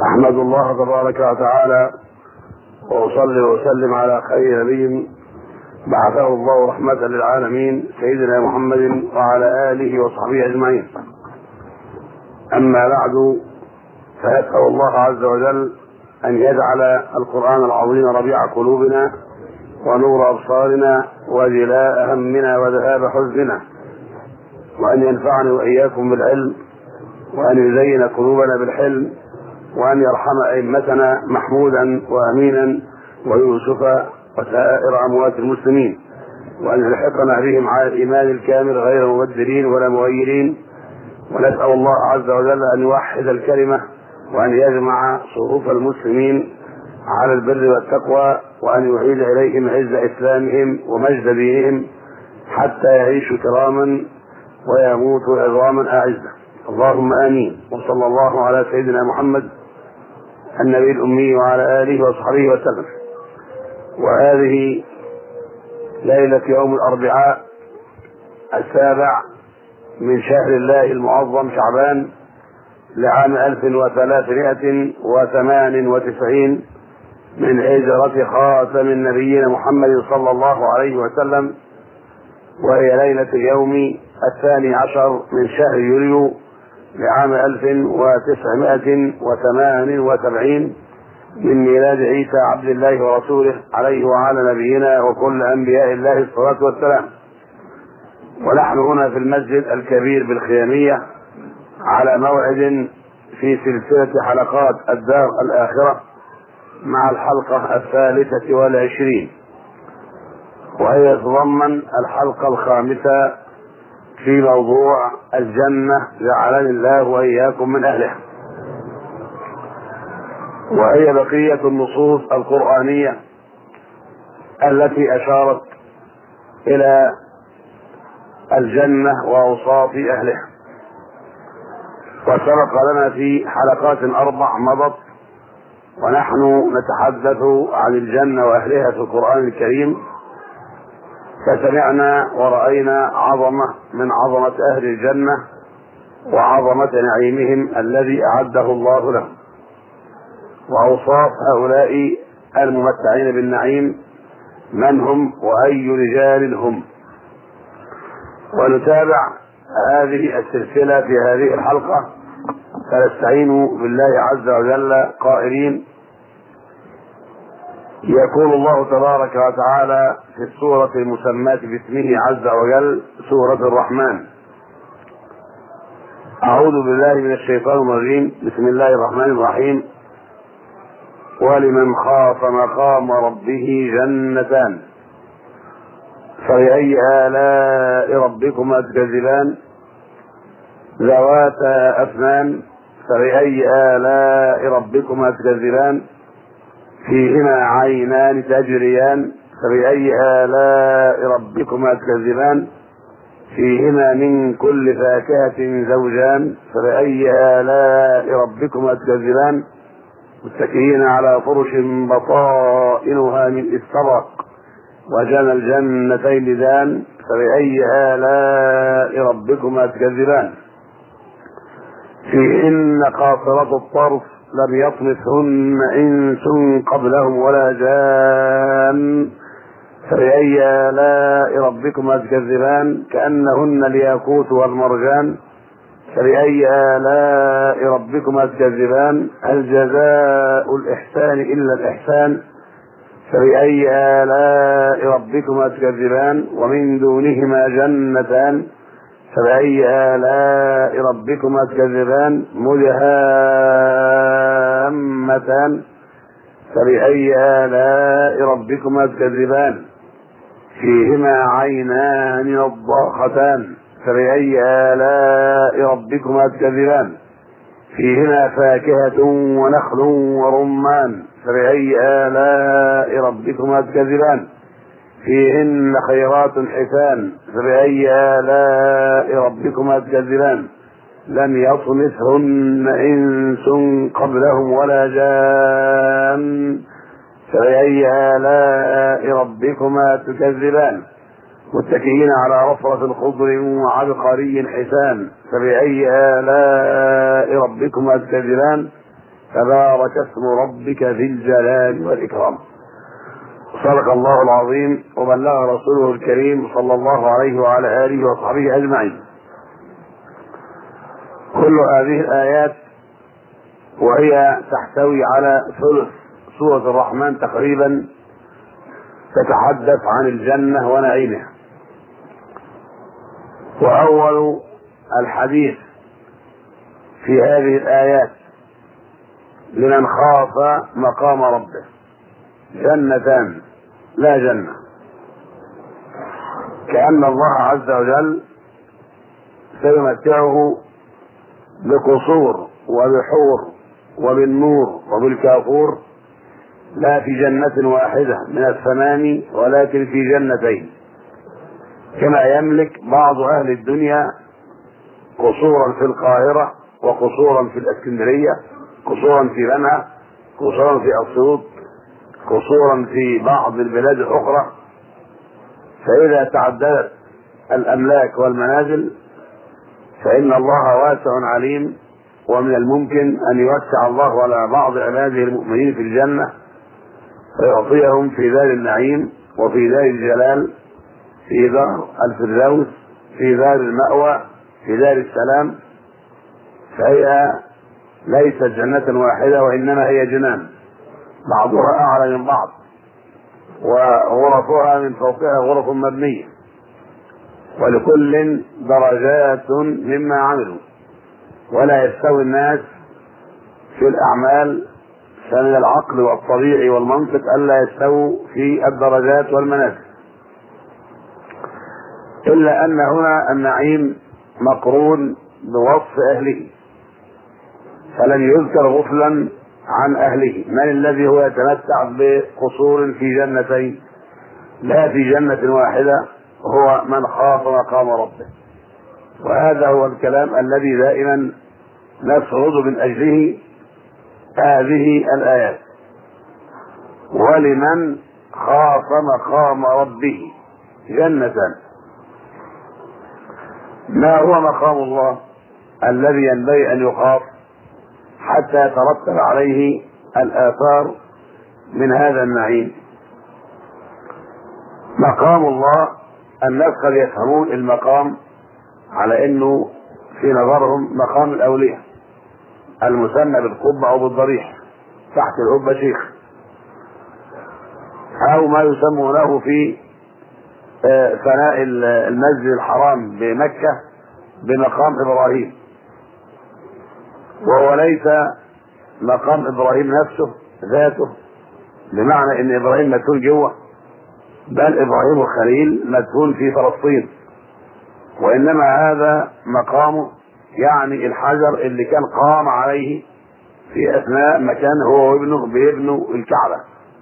أحمد الله تبارك وتعالى وأصلي وأسلم على خير نبي بعثه الله رحمة للعالمين سيدنا محمد وعلى آله وصحبه أجمعين أما بعد فيسأل الله عز وجل أن يجعل القرآن العظيم ربيع قلوبنا ونور أبصارنا وجلاء همنا وذهاب حزننا وأن ينفعني وإياكم بالعلم وأن يزين قلوبنا بالحلم وأن يرحم أئمتنا محمودا وأمينا ويوسف وسائر أموات المسلمين وأن يلحقنا بهم على الإيمان الكامل غير مبدلين ولا مغيرين ونسأل الله عز وجل أن يوحد الكلمة وأن يجمع صفوف المسلمين على البر والتقوى وأن يعيد إليهم عز إسلامهم ومجد دينهم حتى يعيشوا كراما ويموتوا عظاما أعزة اللهم آمين وصلى الله على سيدنا محمد النبي الأمي وعلى آله وصحبه وسلم وهذه ليلة يوم الأربعاء السابع من شهر الله المعظم شعبان لعام 1398 من هجرة خاتم النبيين محمد صلى الله عليه وسلم وهي ليلة اليوم الثاني عشر من شهر يوليو لعام 1978 من ميلاد عيسى عبد الله ورسوله عليه وعلى نبينا وكل أنبياء الله الصلاة والسلام ونحن هنا في المسجد الكبير بالخيامية على موعد في سلسلة حلقات الدار الآخرة مع الحلقة الثالثة والعشرين وهي تتضمن الحلقة الخامسة في موضوع الجنة جعلني الله وإياكم من أهلها وهي بقية النصوص القرآنية التي أشارت إلى الجنة وأوصاف أهلها وسبق لنا في حلقات أربع مضت ونحن نتحدث عن الجنة وأهلها في القرآن الكريم فسمعنا ورأينا عظمة من عظمة أهل الجنة وعظمة نعيمهم الذي أعده الله لهم وأوصاف هؤلاء الممتعين بالنعيم من هم وأي رجال هم ونتابع هذه السلسلة في هذه الحلقة فنستعين بالله عز وجل قائلين يقول الله تبارك وتعالى في السورة المسماة باسمه عز وجل سورة الرحمن أعوذ بالله من الشيطان الرجيم بسم الله الرحمن الرحيم ولمن خاف مقام ربه جنتان فبأي آلاء ربكما تكذبان ذواتا أفنان فبأي آلاء ربكما تكذبان فيهما عينان تجريان فبأي آلاء ربكما تكذبان فيهما من كل فاكهة زوجان فبأي آلاء ربكما تكذبان متكئين على فرش بطائنها من استبرق وجنى الجنتين دان فبأي آلاء ربكما تكذبان فيهن قاصرات الطرف لم يطمثهن انس قبلهم ولا جان فبأي آلاء ربكما تكذبان كأنهن الياقوت والمرجان فبأي آلاء ربكما تكذبان هل جزاء الإحسان إلا الإحسان فبأي آلاء ربكما تكذبان ومن دونهما جنتان فبأي آلاء ربكما تكذبان مدهامتان فبأي آلاء ربكما تكذبان فيهما عينان نضاختان فبأي آلاء ربكما تكذبان فيهما فاكهة ونخل ورمان فبأي آلاء ربكما تكذبان فيهن خيرات حسان فبأي آلاء ربكما تكذبان لم يطمثهن إنس قبلهم ولا جان فبأي آلاء ربكما تكذبان متكئين على رفرة خضر وعبقري حسان فبأي آلاء ربكما تكذبان تبارك اسم ربك ذي الجلال والإكرام صدق الله العظيم وبلغ رسوله الكريم صلى الله عليه وعلى آله وصحبه أجمعين كل هذه الآيات وهي تحتوي على ثلث سورة الرحمن تقريبا تتحدث عن الجنة ونعيمها وأول الحديث في هذه الآيات لمن خاف مقام ربه جنتان لا جنة كأن الله عز وجل سيمتعه بقصور وبحور وبالنور وبالكافور لا في جنة واحدة من الثمان ولكن في جنتين كما يملك بعض أهل الدنيا قصورا في القاهرة وقصورا في الإسكندرية قصورا في بنها قصورا في أسيوط قصورا في بعض البلاد الأخرى فإذا تعددت الأملاك والمنازل فإن الله واسع عليم ومن الممكن أن يوسع الله على بعض عباده المؤمنين في الجنة فيعطيهم في دار النعيم وفي دار الجلال في دار الفردوس في دار المأوى في دار السلام فهي ليست جنة واحدة وإنما هي جنان بعضها أعلى من بعض وغرفها من فوقها غرف مبنية ولكل درجات مما عملوا ولا يستوي الناس في الأعمال فمن العقل والطبيعي والمنطق ألا يستووا في الدرجات والمنازل إلا أن هنا النعيم مقرون بوصف أهله فلم يذكر غفلا عن أهله من الذي هو يتمتع بقصور في جنتين لا في جنة واحدة هو من خاف مقام ربه وهذا هو الكلام الذي دائما نسرد من أجله هذه الآيات ولمن خاف مقام ربه جنتان ما هو مقام الله الذي ينبغي أن يخاف حتى يترتب عليه الآثار من هذا النعيم مقام الله الناس قد يفهمون المقام على انه في نظرهم مقام الاولياء المسمى بالقبة او بالضريح تحت القبة شيخ او ما يسمونه في فناء المسجد الحرام بمكة بمقام ابراهيم وهو ليس مقام ابراهيم نفسه ذاته بمعنى ان ابراهيم مدفون جوه بل ابراهيم الخليل مدفون في فلسطين وانما هذا مقامه يعني الحجر اللي كان قام عليه في اثناء ما كان هو وابنه بيبنوا الكعبه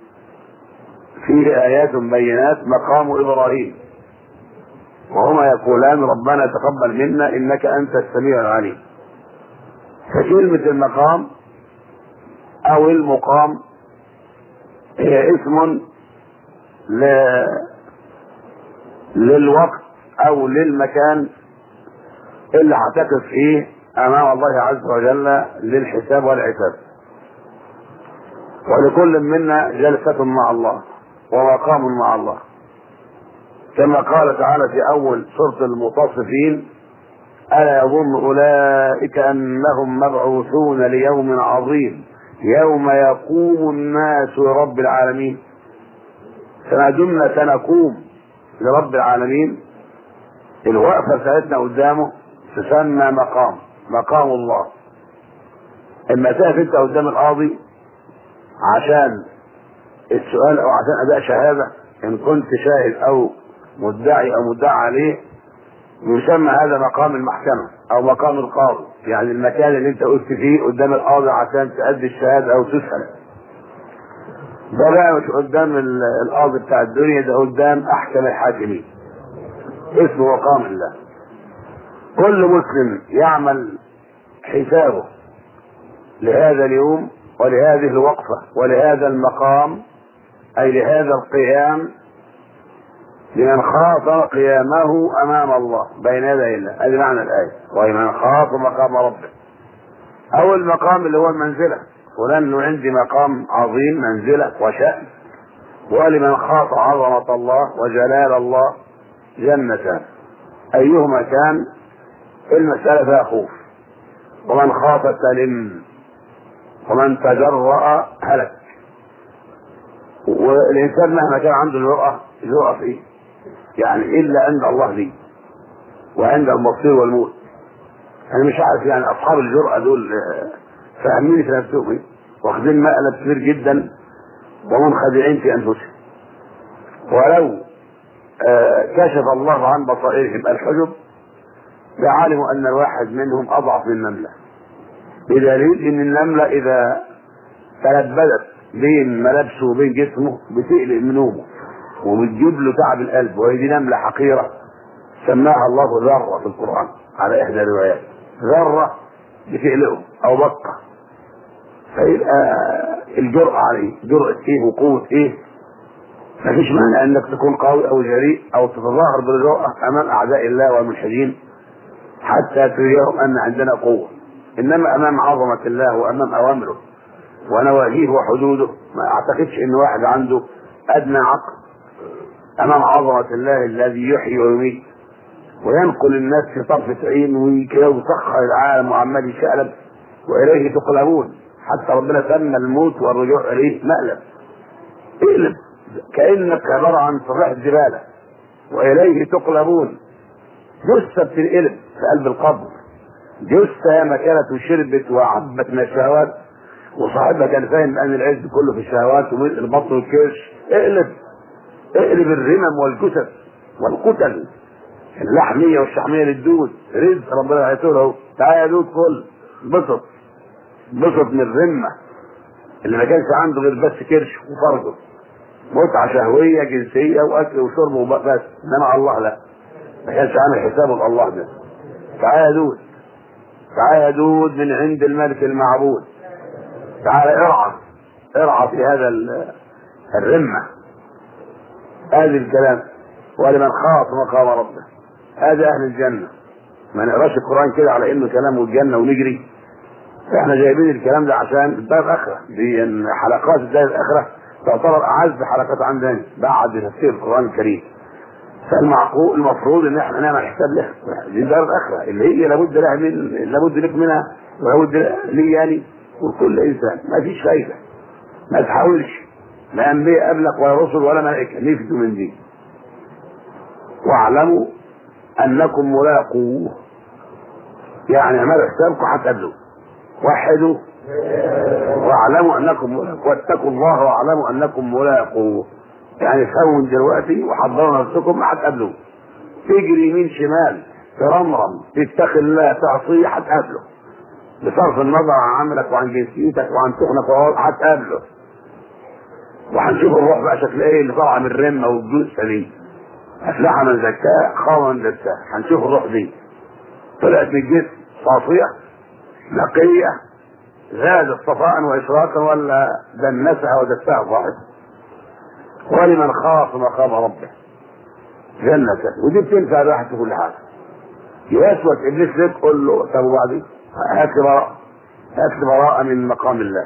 فيه ايات بينات مقام ابراهيم وهما يقولان ربنا تقبل منا انك انت السميع العليم فكلمه المقام او المقام هي اسم ل... للوقت او للمكان اللي هتقف فيه امام الله عز وجل للحساب والعتاب ولكل منا جلسة مع الله ومقام مع الله كما قال تعالى في اول سورة المتصفين ألا يظن أولئك أنهم مبعوثون ليوم عظيم يوم يقوم الناس لرب العالمين فما دمنا سنقوم لرب العالمين الوقفة بتاعتنا قدامه تسمى مقام مقام الله اما تقف انت قدام القاضي عشان السؤال او عشان اداء شهاده ان كنت شاهد او مدعي او مدعى عليه يسمى هذا مقام المحكمه او مقام القاضي يعني المكان اللي انت قلت فيه قدام القاضي عشان تأدي الشهاده او تسأل ده بقى مش قدام القاضي بتاع الدنيا ده قدام احكم الحاكمين اسمه مقام الله كل مسلم يعمل حسابه لهذا اليوم ولهذه الوقفة ولهذا المقام أي لهذا القيام لمن خاف قيامه أمام الله بين يدي الله هذه معنى الآية ولمن خاف مقام ربه أو المقام اللي هو المنزلة فلان عندي مقام عظيم منزلة وشأن ولمن خاف عظمة الله وجلال الله جنتان أيهما كان المسألة فيها خوف ومن خاف سلم ومن تجرأ هلك والإنسان مهما كان عنده جرأة جرأة في إيه؟ يعني إلا عند الله دي وعند المصير والموت أنا مش عارف يعني أصحاب الجرأة دول فاهمين في نفسهم إيه؟ واخدين مقلب كبير جدا ومنخدعين في أنفسهم ولو آه كشف الله عن بصائرهم الحجب لعلموا أن الواحد منهم أضعف من النملة بدليل أن النملة إذا تلبدت بين ملابسه وبين جسمه بتقلق من نومه وبتجيب له تعب القلب وهي دي نملة حقيرة سماها الله ذرة في القرآن على إحدى الروايات ذرة بتقلقه أو بطة فيبقى الجرأة عليه جرأة إيه وقوة إيه مفيش مانع انك تكون قوي او جريء او تتظاهر بالجرأة امام اعداء الله والملحدين حتى تريهم ان عندنا قوة انما امام عظمة الله وامام اوامره ونواهيه وحدوده ما اعتقدش ان واحد عنده ادنى عقل امام عظمة الله الذي يحيي ويميت وينقل الناس في طرفة عين ويسخر العالم وعمال يشقلب واليه تقلبون حتى ربنا سمى الموت والرجوع اليه مقلب اقلب كانك عباره عن صفيحه زباله واليه تقلبون جثه بتنقلب في قلب القبر جثه ياما كانت وشربت وعبت من الشهوات وصاحبها كان فاهم ان العز كله في الشهوات وملء البطن والكرش اقلب اقلب الرمم والجثث والقتل اللحميه والشحميه للدود رزق ربنا هيقول اهو تعالى يا دود كل بسط بسط من الرمه اللي ما كانش عنده غير بس كرش وفرجه متعة شهوية جنسية وأكل وشرب وبس إنما الله لا ما كانش عامل حسابه الله ده تعالى يا دود تعالى يا دود من عند الملك المعبود تعالى ارعى ارعى في هذا الرمة هذا الكلام ولمن خاف مقام ربه هذا أهل الجنة ما نقراش القرآن كده على إنه كلام الجنة ونجري احنا جايبين الكلام ده عشان الدار الآخرة دي حلقات الدار الآخرة تعتبر اعز حلقات عندنا بعد تفسير القران الكريم فالمعقول المفروض ان احنا نعمل حساب لها دي دار الاخره اللي هي لابد لها من لابد لك منها ولابد لي يعني وكل انسان ما فيش فايده ما تحاولش لا انبياء قبلك ولا رسل ولا ملائكه نفدوا من دي واعلموا انكم ملاقوه يعني اعملوا حسابكم هتقابلوه وحدوا واعلموا انكم ملاقوا واتقوا الله واعلموا انكم ملاقوا يعني فهموا من دلوقتي وحضروا نفسكم هتقابلوه تجري يمين شمال ترمرم تتقي الله تعصيه هتقابله بصرف النظر عن عملك وعن جنسيتك وعن تخنك هتقابله وهنشوف الروح بقى شكلها ايه اللي طالعه من الرمه والجثه دي افلح من زكاه خاب من دساه هنشوف الروح دي طلعت من الجسم صافيه نقيه زادت صفاء واشراقا ولا دنسها ودسها صاحب ولمن خاف مقام ربه جنة ودي بتنفع الواحد في كل حاجة يسوس ابليس ليه تقول له طب وبعدين هات لي براءة هات لي براءة من مقام الله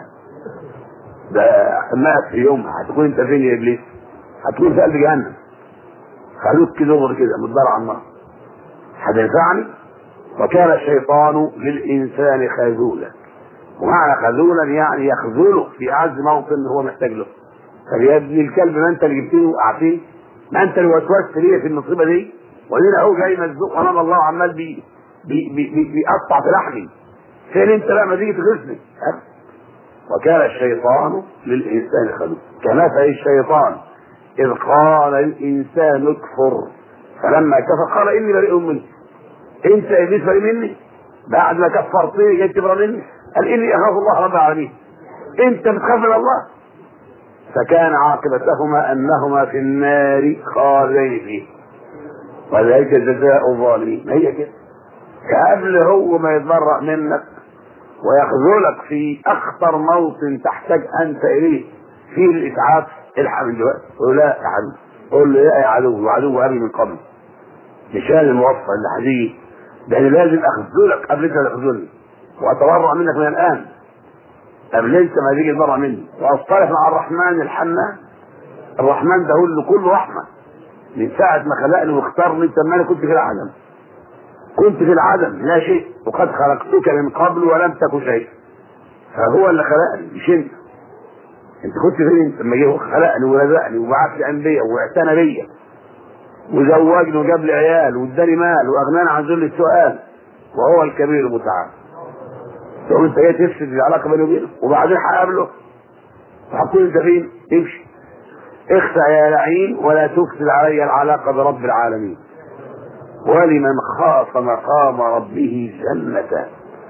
ده مات في يوم هتكون انت فين يا ابليس؟ هتكون في قلب جهنم خلوك كده دغري كده متبرع على النار هتنفعني وكان الشيطان للانسان خذولا ومعنى خذولا يعني يخذله في اعز موطن هو محتاج له طب يا ابن الكلب ما انت اللي جبتني وقعتني ما انت اللي وسوست ليا في المصيبه دي وادينا اهو جاي مزنوق امام الله وعمال بي بي بي بي بيقطع في لحمي فين انت بقى ما تيجي تغيظني وكان الشيطان للانسان خذولا كمثل الشيطان اذ قال الانسان اكفر فلما كفر قال اني بريء منك انت ابليس بريء مني بعد ما كفرتني جاي تبرى مني قال اني اخاف الله رب العالمين انت بتخاف من الله فكان عاقبتهما انهما في النار خالدين فيه وذلك جزاء الظالمين هي كده قبل هو ما يتبرأ منك ويخذلك في اخطر موطن تحتاج انت اليه فيه الاسعاف الحق من دلوقتي قول لا يا حبيبي قول له يا عدو وعدو ابي من قبل مشان الموفى اللي هتيجي ده انا لازم اخذلك قبل انت تخذلني واتبرأ منك من الان قبل انت ما تيجي بره مني واصطلح مع الرحمن الحنان الرحمن ده هو اللي كله رحمه من ساعه ما خلقني واختارني انت ما انا كنت في العدم كنت في العدم لا شيء وقد خلقتك من قبل ولم تك شيء فهو اللي خلقني مش انت انت كنت فين انت لما جه خلقني ورزقني وبعث لي انبياء واعتنى بيا وزوجني وجاب لي عيال واداني مال واغناني عن ذل السؤال وهو الكبير المتعال تقول انت جاي تفسد العلاقه بيني وبينه وبعدين هقابله وهتكون انت فين؟ امشي اخسع يا لعين ولا تفسد علي العلاقه برب العالمين ولمن خاف مقام ربه جنتان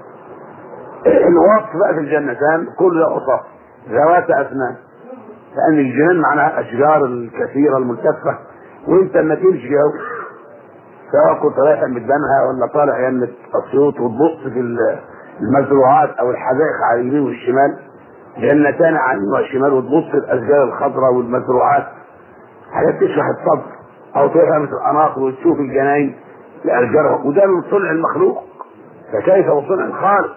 الوصف بقى في الجنتان كل ده وصف ذوات اسنان لان الجنان معناها اشجار الكثيره الملتفه وانت لما تمشي جو سواء كنت رايح مدانها ولا طالع يمة اسيوط وتبص في المزروعات او الحدائق على اليمين والشمال جنتان على اليمين والشمال وتبص في الاشجار الخضراء والمزروعات حاجات تشرح الصبر او تروح مثل القناطر وتشوف الجناين لاشجارها وده من صنع المخلوق فكيف وصنع الخالق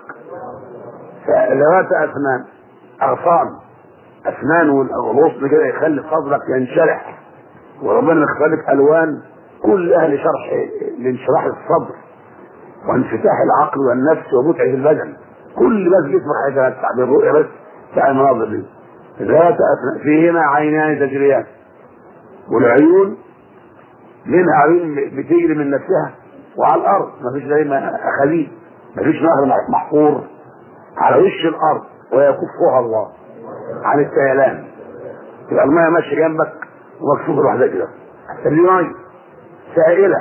فذوات اسنان اغصان اسنان والغصن كده يخلي صدرك ينشرح وربنا يخلق الوان كل اهل شرح لانشراح الصدر وانفتاح العقل والنفس ومتعه البدن كل بس جسمك هيتمتع بالرؤيه بس بتاع المناظر دي ذات أسنان فيهما عينان تجريان والعيون منها عيون بتجري من نفسها وعلى الارض ما فيش زي ما اخذيه ما فيش نهر محفور على وش الارض ويكفها الله عن السيلان تبقى الميه ماشيه جنبك ومكشوفه لوحدها كده حتى دي ميه سائله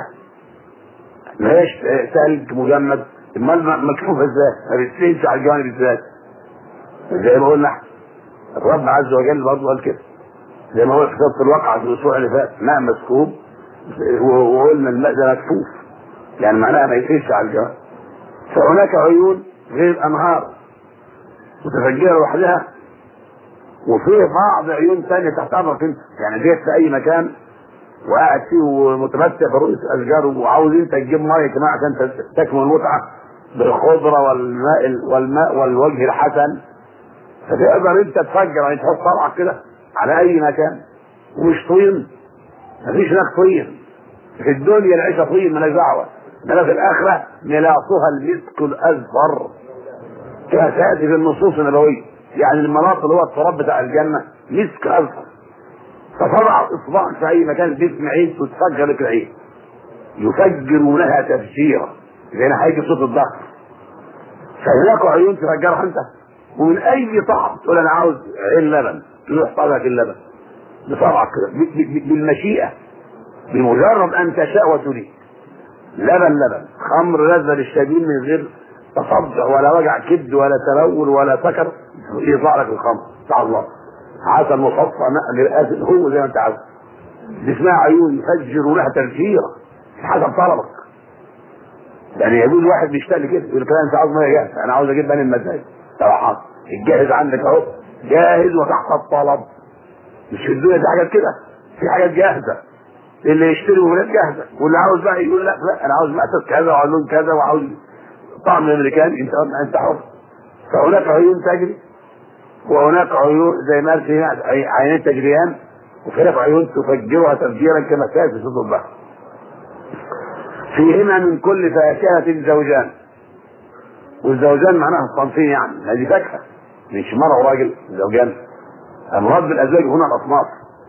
ما هيش ثلج مجمد المال مكشوفه ازاي؟ ما بتسيلش على الجوانب ازاي؟ زي ما قلنا الرب عز وجل برضه قال كده زي ما هو في كتاب الواقع في الاسبوع اللي فات ماء مسكوب وقلنا الماء ده مكفوف يعني معناها ما يسيلش على الجوانب فهناك عيون غير انهار متفجره لوحدها وفيه بعض عيون ثانيه تحت امرك انت يعني جيت في اي مكان وقاعد فيه ومتمتع برؤيه اشجار وعاوز انت تجيب ميه كمان عشان تكمل المتعه بالخضره والماء والماء والوجه الحسن فتقدر انت تفجر يعني تحط طلعك كده على اي مكان ومش طين مفيش هناك طين في الدنيا العيشه طين مالهاش دعوه انما في الاخره ملاصها المسك الازفر كما سياتي في النصوص النبويه يعني المناطق اللي هو التراب بتاع الجنه مسك ازفر تفرع اصبع في اي مكان باسم عين وتفجر لك العين يفجرونها تفجيرا زي ما هيجي صوت الضغط فهناك عيون تفجرها انت ومن اي طعم تقول انا عاوز عين لبن تروح طبعك اللبن بطبعك كده بالمشيئه بمجرد ان تشاء وتريد لبن لبن خمر لذة للشديد من غير تصدع ولا وجع كبد ولا تلول ولا سكر يطلع لك الخمر بتاع الله عسل مصفى مرآة هو زي ما انت عاوز دي اسمها عيون يفجر لها تفجيرا حسب طلبك يعني يقول واحد بيشتاق كده يقول لك انت عاوز ميه جاهزه انا عاوز اجيب بني المزاج طب حاضر الجاهز عندك اهو جاهز وتحت الطلب مش في الدنيا دي حاجات كده في حاجات جاهزه اللي يشتري مولات جاهزه واللي عاوز بقى يقول لا لا انا عاوز مقصد كذا وعاوز لون كذا وعاوز طعم امريكاني انت انت حر فهناك عيون تجري وهناك عيون زي ما قال في عينين تجريان وهناك عيون تفجرها تفجيرا كما كانت في صوت البحر فيهما من كل فاكهة زوجان والزوجان معناها الصنفين يعني هذه فاكهة مش مرة وراجل زوجان المراد بالأزواج هنا الأصناف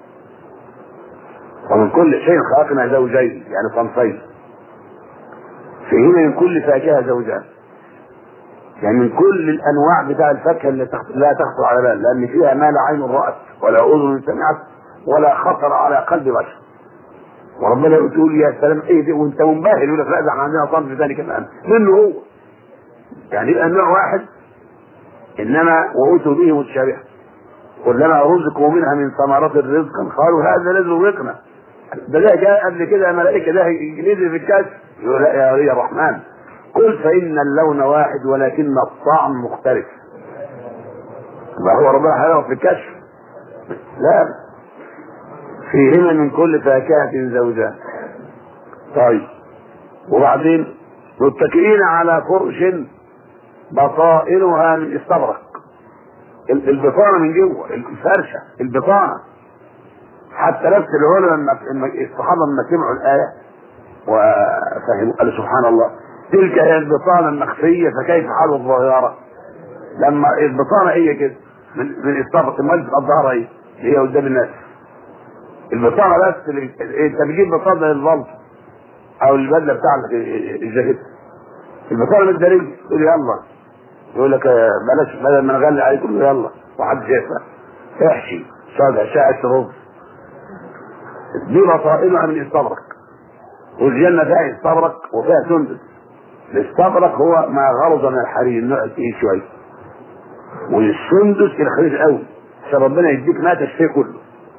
ومن كل شيء خلقنا زوجين يعني صنفين فيهما من كل فاكهة زوجان يعني من كل الانواع بتاع الفاكهه اللي تخ... لا تخطر على بال لان فيها ما لا عين رات ولا اذن سمعت ولا خطر على قلب بشر وربنا يقول يا سلام ايه دي وانت منبهر يقول لك لا ده احنا عندنا صنف ثاني كمان منه هو يعني يبقى نوع واحد انما واتوا به متشابهه كلما رزقوا منها من ثمرات الرزق قالوا هذا رزق رزقنا ده ده جاء قبل كده ملائكه ده انجليزي في الكشف يقول لا يا ولي الرحمن قل فإن اللون واحد ولكن الطعم مختلف ما هو ربنا حلوه في الكشف لا فيهما من كل فاكهة زوجان طيب وبعدين متكئين على فرش بطائنها من استبرق ال- البطانه من جوه الفرشه البطانه حتى نفس الهول لما لما الصحابه لما سمعوا الايه وفهموا قالوا سبحان الله تلك هي البطانه المخفيه فكيف حال الظاهره لما البطانه هي كده من من الصفقه ما تبقى الظاهره ايه هي قدام الناس البطانه بس اللي انت بتجيب بطانه للبلط او البدله بتاعتك الجاكيت البطانه بالدليل تقول يلا يقول لك آه، بلاش بدل ما نغلي عليك تقول له يلا وحد شايفها احشي صدع شاعة رز دي بصائلها من استبرق والجنة فيها استبرق وفيها سندس الاستبرق هو ما غرز من الحرير النوع التقيل شوية والسندس الخفيف قوي عشان ربنا يديك ما تشفيه كله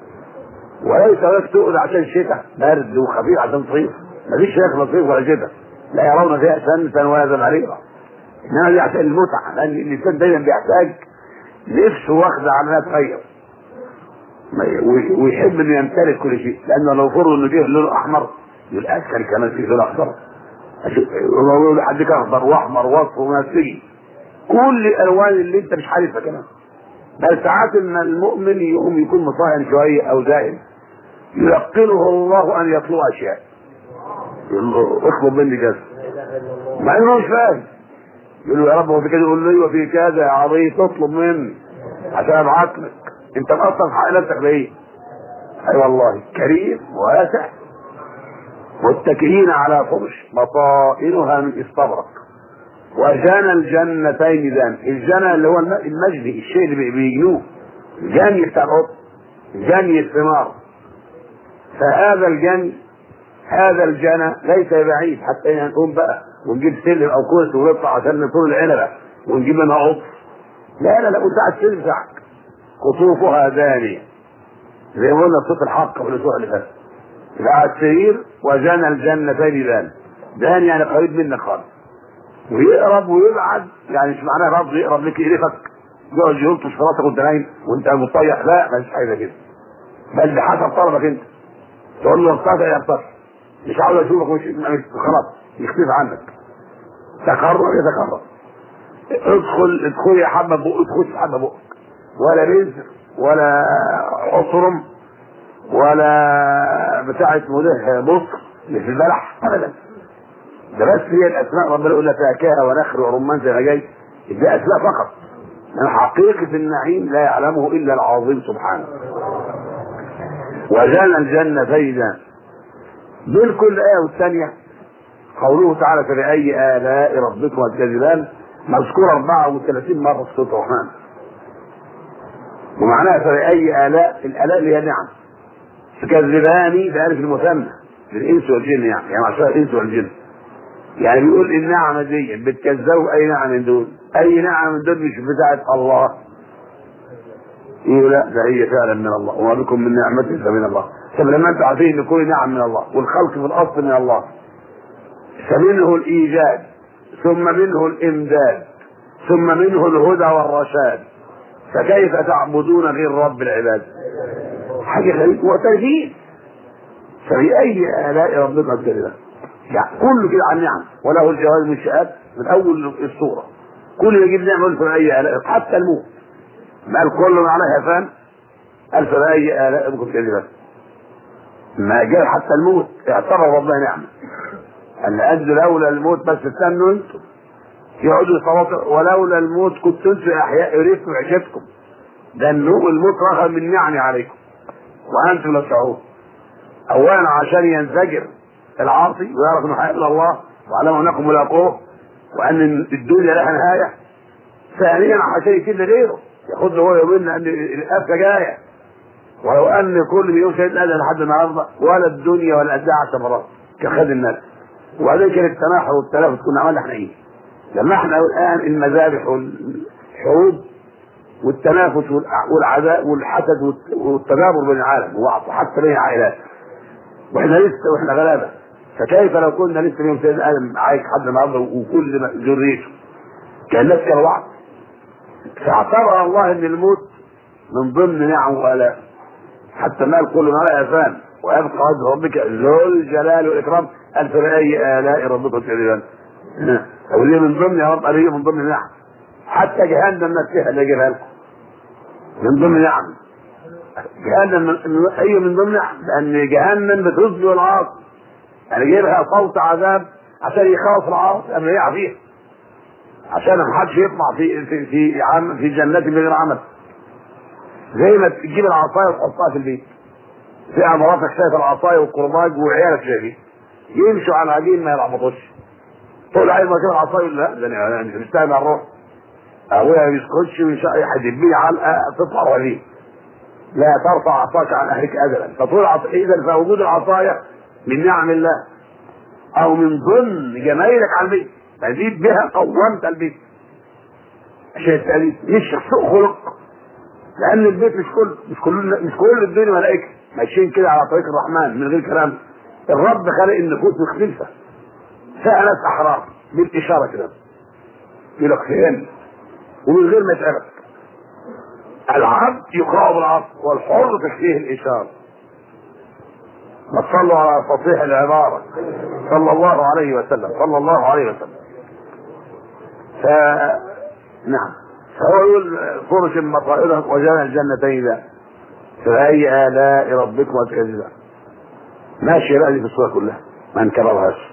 وليس لك تؤذى عشان شتاء برد وخفيف عشان صيف مفيش ياكل صيف ولا شتاء لا يرون فيها شمسا ولا زمهريرا انما دي عشان المتعه لان الانسان دايما بيحتاج نفسه واخده على انها تغير ما ي- وي- ويحب انه يمتلك كل شيء لانه لو فرض انه جه لونه احمر يبقى اسهل كمان في لون اخضر أشوف- والله يقول لحد اخضر واحمر واصفر ومنسجي كل الالوان اللي انت مش عارفها كمان بل ساعات ان المؤمن يقوم يكون مصاهن شويه او زائد يلقنه الله ان يطلب اشياء يقول له اطلب مني كذا مع انه مش فاهم يقول له يا رب هو في كذا يقول له ايوه في كذا يا عبيط اطلب مني عشان ابعت لك انت مقصر في حق نفسك بايه؟ اي أيوة والله كريم واسع متكئين على فرش بطائنها من استبرق وجنى الجنتين ذان الجنى اللي هو الم- المجدي الشيء اللي بي- بيجنوه الجني بتاع القط جني الثمار فهذا الجني هذا الجنى ليس بعيد حتى نقوم بقى ونجيب سلم او كرسي ونطلع عشان نطول العنبه ونجيب منها قط لا لا لا وسع السلم بتاعك قطوفها دانيه زي ما قلنا صوت الحق في الاسبوع اللي فات يبقى على السرير وجنى الجنتين دان دان يعني قريب منك خالص ويقرب ويبعد يعني مش معناه رب يقرب لك يقرفك يقعد يلطش في راسك وانت نايم وانت مطيح لا مفيش حاجه كده بل بحسب طلبك انت تقول له ارتفع يرتفع مش عاوز اشوفك مش مش- خلاص يختفي عنك تقرب يتقرب ادخل ادخل يا حبه بقك ادخل يا حبه بقك ولا رزق ولا عصرم ولا بتاع اسمه ده بصر اللي في البلح ابدا ده بس هي الاسماء ربنا يقول لك فاكهه ونخل ورمان زي ما جاي دي اسماء فقط لان حقيقه النعيم لا يعلمه الا العظيم سبحانه وجنى الجنة فيدا بين كل آية والثانية قوله تعالى فبأي آلاء ربكما تكذبان مذكور 34 مرة في سورة الرحمن ومعناها فبأي آلاء الآلاء اللي هي نعم تكذبان بألف المثنى للإنس والجن يعني يعني عشان الإنس والجن يعني بيقول النعمة دي بتكذبوا أي نعمة من دول أي نعمة من دول مش بتاعت الله يقول لا ده هي فعلا من الله وما بكم من نعمة فمن الله طب لما انتم عارفين ان كل نعم من الله والخلق في الاصل من الله فمنه الايجاد ثم منه الامداد ثم منه الهدى والرشاد فكيف تعبدون غير رب العباد حاجه غريبه وترهيب فبأي آلاء ربك الكريمة يعني كله كده عن نعم وله الجواز من الشهاد من أول الصورة كل يجيب نعمة يقول فبأي آلاء حتى الموت ما قال كل ما عليها فان قال فبأي آلاء ربكم الكريمة ما جاء حتى الموت اعتبر ربنا نعمة قال لأجل لولا الموت بس استنوا انتم يقعدوا يصوتوا ولولا الموت كنت انتم احياء يريدكم عيشتكم ده النوم الموت رغم من نعمي عليكم وانتم لا تشعرون اولا عشان ينزجر العاصي ويعرف انه حي الا الله واعلم انكم ملاقوه وان الدنيا لها نهايه ثانيا عشان يكيد غيره ياخد له هو يومين ان الافه جايه ولو ان كل يوم شهيد ادم لحد النهارده ولا الدنيا ولا قدها عشر مرات كخد الناس وبعدين كان التناحر والتلافت كنا عملنا احنا ايه؟ لما احنا الان المذابح والحروب والتنافس والع- والعداء والحسد والت- والتجابر بين العالم وحتى بين العائلات واحنا لسه واحنا غلابه فكيف لو كنا لسه يوم سيدنا ادم عايش لحد النهارده وكل ما- ذريته كان الناس كانوا بعض فاعتبر الله ان الموت من ضمن نعم والاء حتى ما كل ما لا يفان ويبقى وجه ربك ذو الجلال والاكرام قال فبأي آلاء ربكم تكذبان او ليه من ضمن يا رب قال هي من ضمن نعم حتى جهنم نفسها اللي جابها لكم من ضمن نعم جهنم من اي من ضمن نعم لان جهنم بتصبي العاصي يعني جايبها صوت عذاب عشان يخاف العاصي قبل يقع فيها عشان ما حدش يطمع في في في عم في جنات بغير عمل زي ما تجيب العصايه وتحطها في البيت تلاقي مراتك شايف العصايه والكرباج وعيالك شايفين يمشوا على العجين ما يلخبطوش تقول عايز ما كده العصايه لا ده انا مش مستاهل الروح ابويا ما بيسكتش ويحدد بيه علقه تطلع وليه لا ترفع عصاك عن اهلك ابدا فتقول اذا فوجود العصايه من نعم الله او من ضمن جمايلك على البيت تزيد بها قومت البيت عشان التأليف مش سوء خلق لان البيت مش كل مش كل مش كل الدنيا ملائكه ماشيين كده على طريق الرحمن من غير كلام الرب خلق النفوس مختلفه فيها ناس احرار بالاشاره كده يقول لك فين ومن غير ما يتعرف العبد يقرأ بالعصر والحر تكفيه الإشارة ما تصلوا على فصيح العبارة صلى الله عليه وسلم صلى الله عليه وسلم ف نعم فهو يقول فرش مطائرة وجنى الجنتين ذا فأي آلاء ربكما تكذبان ماشي بقى دي في الصورة كلها ما نكررهاش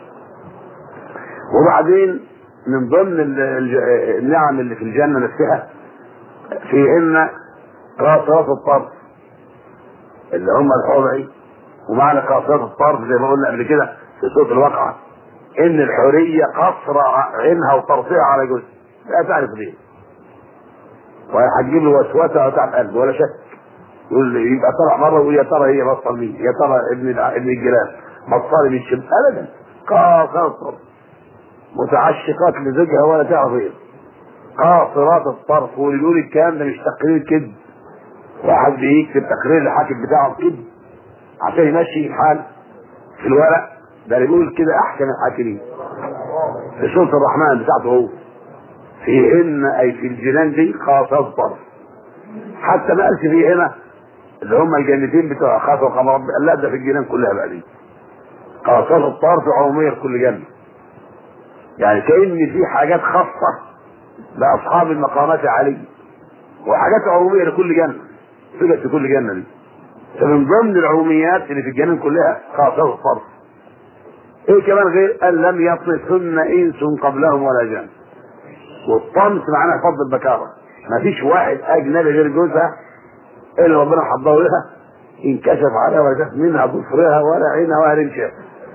وبعدين من ضمن النعم اللي في الجنة نفسها فيهن قاصرات الطرف اللي هم الحوري ومعنى قاصرات الطرف زي ما قلنا قبل كده في صوت الواقعة ان الحورية قصر عينها وطرفها على جزء لا تعرف ليه وهتجيب له وسوسه وتعب قلب ولا شك يقول يبقى طلع مره ويقول يا ترى هي بطل مين يا ترى ابن ابن الجيران بطل من الشمس ابدا قاصر متعشقات لزوجها ولا تعرف ايه قاصرات الطرف واللي يقول الكلام ده مش تقرير كذب واحد بيكتب تقرير الحاكم بتاعه كذب عشان يمشي الحال في الورق ده اللي بيقول كده احسن الحاكمين في سوره الرحمن بتاعته هو فيهن اي في الجنان دي قاصرات الطرف حتى ما قالش فيه هنا اللي هم الجنتين بتوع خاص وقمر رب لا ده في الجنان كلها بقى دي قاصرات الطرف عموميه في كل جنه يعني كأن في حاجات خاصة لأصحاب المقامات العالية وحاجات عمومية لكل جنة صفة في كل جنة دي فمن ضمن العموميات اللي في الجنان كلها قاصرة الطرف ايه كمان غير ان لم يطمثن انس قبلهم ولا جن والطمس معناه فضل البكارة ما فيش واحد اجنبي غير جوزها الا ربنا حضره لها انكشف عليها ولا شاف منها ضفرها ولا عينها ولا رمشها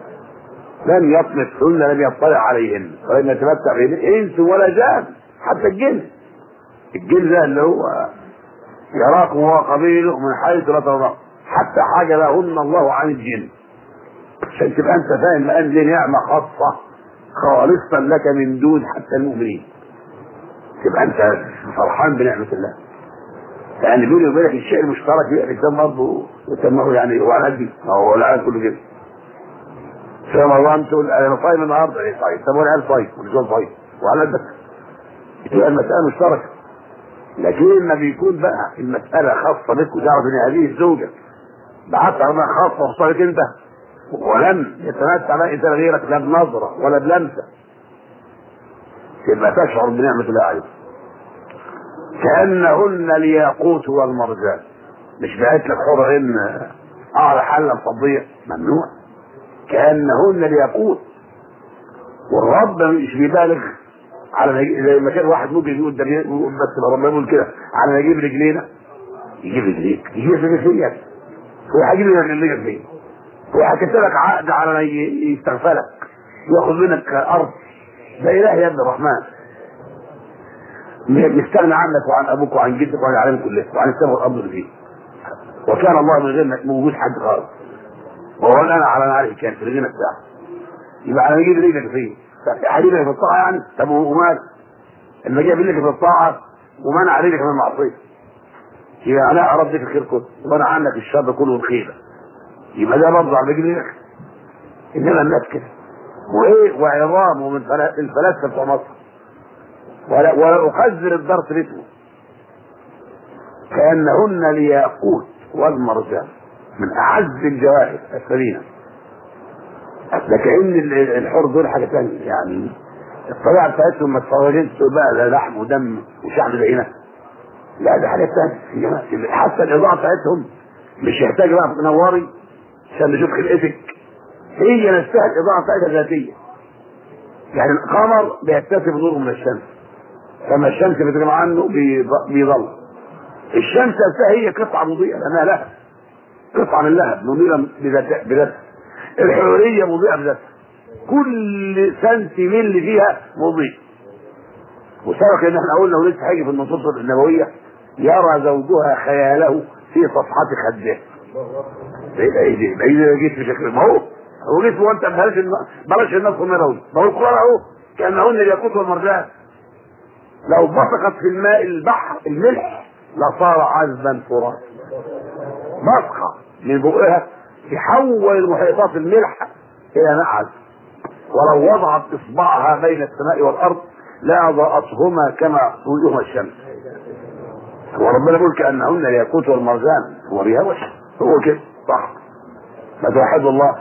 لم يطمثهن لم يطلع عليهن ولم يتمتع بهن انس ولا جان حتى الجن الجن ده اللي هو يراكم هو قبيله من حيث لا تراه حتى حاجه لهن الله عن الجن عشان تبقى انت فاهم لان دي نعمه خاصه خالصه لك من دون حتى المؤمنين تبقى انت فرحان بنعمه الله لان بيني وبينك الشيء المشترك يبقى الانسان برضه يسموه يعني وعلى قدي هو العالم كله كده في رمضان تقول انا صايم النهارده ايه صايم طب وانا قال صايم والجو صايم وعلى قدك تبقى المساله مشتركه لكن لما بيكون بقى المساله خاصه بك وتعرف ان هذه الزوجه بعت عنها خاصه وصلت انت ولم يتمتع بها انسان غيرك لا بنظره ولا بلمسه تبقى تشعر بنعمه الله عليك كانهن الياقوت والمرجان مش بعت لك حور عين اعلى حله مصديه ممنوع كانهن الياقوت والرب مش بيبالغ على زي ما كان واحد ممكن يقول ده بس ربنا يقول كده على ما يجيب رجلينا يجيب رجليك يجيب رجليك هو هيجيب رجليك فين؟ هو هيكتب لك عقد على ما يستغفلك ياخذ منك ارض ده اله يا ابن الرحمن مستغنى عنك وعن ابوك وعن جدك وعن العالم كله وعن السماء والارض اللي فيه وكان الله من غير موجود حد خالص وهو الان على نعره كان في الغنى بتاعه يبقى على يجيب رجلك فيه حبيبك في الطاعه يعني طب ومال لما جاب رجلك في الطاعه ومنع رجلك من المعصيه يبقى انا ارد لك الخير كله وانا عنك الشر كله والخير يبقى ده برضه على رجلك انما الناس كده وايه وعظام ومن الفلاسفه بتوع مصر ولا ولا اخذر الدرس باسمه كانهن الياقوت والمرجان من اعز الجواهر الثمينه لكن الحور دول حاجه ثانيه يعني الطبيعه بتاعتهم ما تفرجتش تقول بقى ده لحم ودم وشعب بعينه لا ده حاجه ثانيه حتى الاضاءه بتاعتهم مش يحتاج بقى تنوري عشان نشوف خلقتك هي نفسها الاضاءه بتاعتها ذاتيه يعني القمر بيكتسب نور من الشمس فما الشمس بتغيب عنه بيضل الشمس نفسها هي قطعه مضيئه لانها لهب قطعه من لهب مضيئه بذاتها الحريه مضيئه بذاتها كل سنتيميل فيها مضيء وسبق ان احنا قلنا ولسه حاجه في النصوص النبويه يرى زوجها خياله في صفحات خده ايه ده جيت في شكل ما هو هو جيت وانت بلاش بلاش الناس مروي ما هو القران اهو كانهن الياقوت والمرجان لو بصقت في الماء البحر الملح لصار عذبا فرات بصقه من بقها يحول المحيطات الملح الى ماء عذب ولو وضعت اصبعها بين السماء والارض لاضاءتهما كما ضوءهما الشمس وربنا يقول كانهن الياقوت والمرجان هو بها وجه هو كده صح ما توحد الله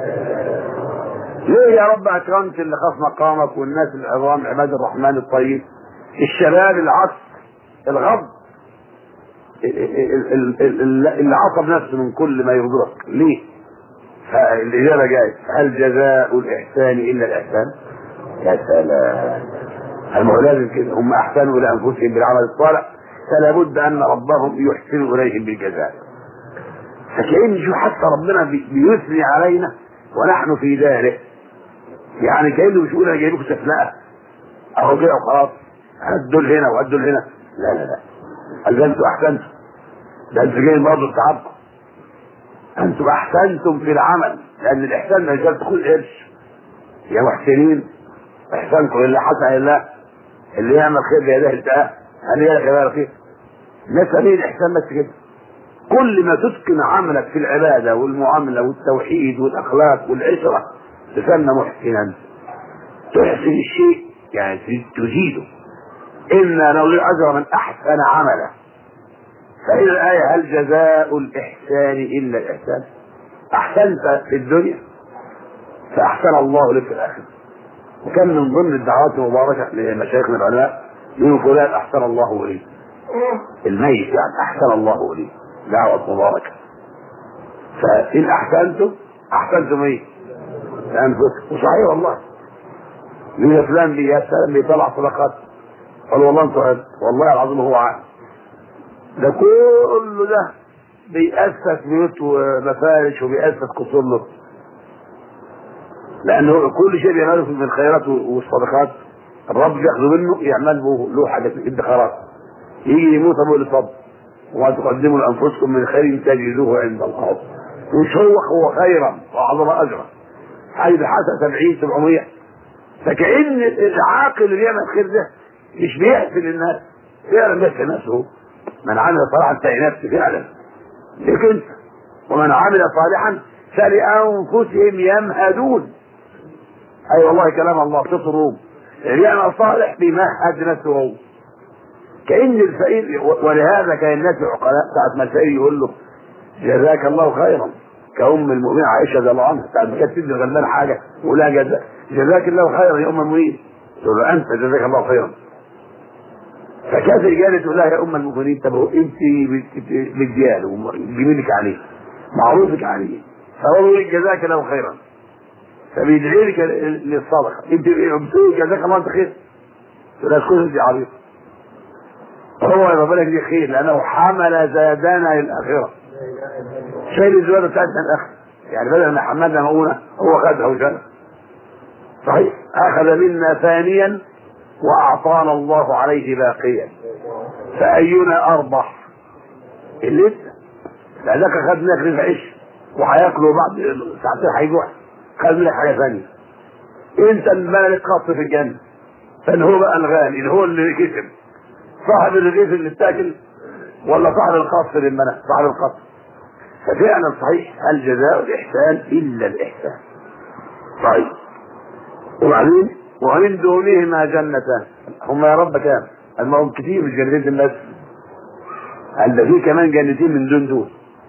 ليه يا رب اكرمت اللي خاف مقامك والناس العظام عباد الرحمن الطيب الشباب العصر الغض اللي عصب نفسه من كل ما يغضبك ليه فالاجابه جايه هل جزاء الاحسان الا الاحسان يا سلام المهم لازم كده هم احسنوا لانفسهم بالعمل الصالح فلا بد ان ربهم يحسن اليهم بالجزاء فكأن شو حتى ربنا بيثني علينا ونحن في داره يعني كأنه مش يقول انا جايب لكم سفلقه اهو كده وخلاص هدوا هنا وهدوا هنا لا لا لا قال ده انتوا احسنتم ده انتوا جايين برضه تعبكم انتم احسنتم في العمل لان الاحسان ما يجوز تكون قرش يا محسنين احسانكم لله حسن لله اللي يعمل خير بيده التقاه هل يا خير خير نسأل الاحسان بس كده كل ما تتقن عملك في العباده والمعامله والتوحيد والاخلاق والعشره تسمى محسنا تحسن الشيء يعني تزيده انا نضيع اجر من احسن عملا فإذا الآية هل جزاء الإحسان إلا الإحسان؟ أحسنت في الدنيا فأحسن الله لك في الآخرة وكان من ضمن الدعوات المباركة لمشايخنا العلماء يقول فلان أحسن الله إليه الميت يعني أحسن الله إليه دعوة مباركة فإن أحسنتم أحسنتم إيه؟ لأنفسكم وصحيح والله من فلان بي يا سلام بيطلع صدقات قال والله انتوا والله العظيم هو عارف ده كله ده بيأسس بيوت ومفارش وبيأسس قصور له لأنه كل شيء بيعمله من الخيرات والصدقات الرب ياخذه منه يعمل به له حاجة ادخارات يجي يموت ابو الفضل وما تقدموا لانفسكم من خير تجدوه عند الله مش هو هو خيرا واعظم اجرا حي بحسن 70 700 فكأن العاقل اللي بيعمل الخير ده مش بيحسن الناس فعلا بيحسن نفسه من عمل صالحا فلنفسه فعلا ليك انت ومن عمل صالحا فلانفسهم يمهدون اي أيوة والله كلام الله تطرهم اللي يعمل صالح بيمهد نفسه هو كأن الفقير ولهذا كان الناس العقلاء ساعة ما الفقير يقول له جزاك الله خيرا كأم المؤمنة عائشة رضي الله عنها ساعة ما كانت تدي الغلبان حاجة ولا جزاك جزاك الله خيرا يا أم المؤمنين تقول له أنت جزاك الله خيرا فكانت الرجاله تقول لها يا ام المؤمنين طب هو انت مدياله جميلك عليه معروفك عليه فهو يقول جزاك الله خيرا فبيدعي لك للصدقه انت بتقول جزاك الله انت خير تقول لها اسكت انت عبيط هو يبقى بالك دي خير لانه حمل زادنا للاخره شايل الزياده بتاعتنا الاخره يعني بدل ما حملنا مؤونه هو خدها وشالها صحيح اخذ منا ثانيا واعطانا الله عليه باقيا فاينا اربح اللي لسه لانك خد منك رغيف عيش وهياكله بعد ساعتين هيجوع خد منك حاجه ثانيه انت الملك خاص في الجنه فان هو بقى الغالي اللي هو اللي كسب صاحب الرغيف اللي اتاكل ولا صاحب القصر اللي منع صاحب القصر ففعلا صحيح هل جزاء الاحسان الا الاحسان طيب وبعدين ومن دونهما جنتان هم يا رب كام المهم كتير مش جنتين بس قال ده في كمان جنتين من دون دول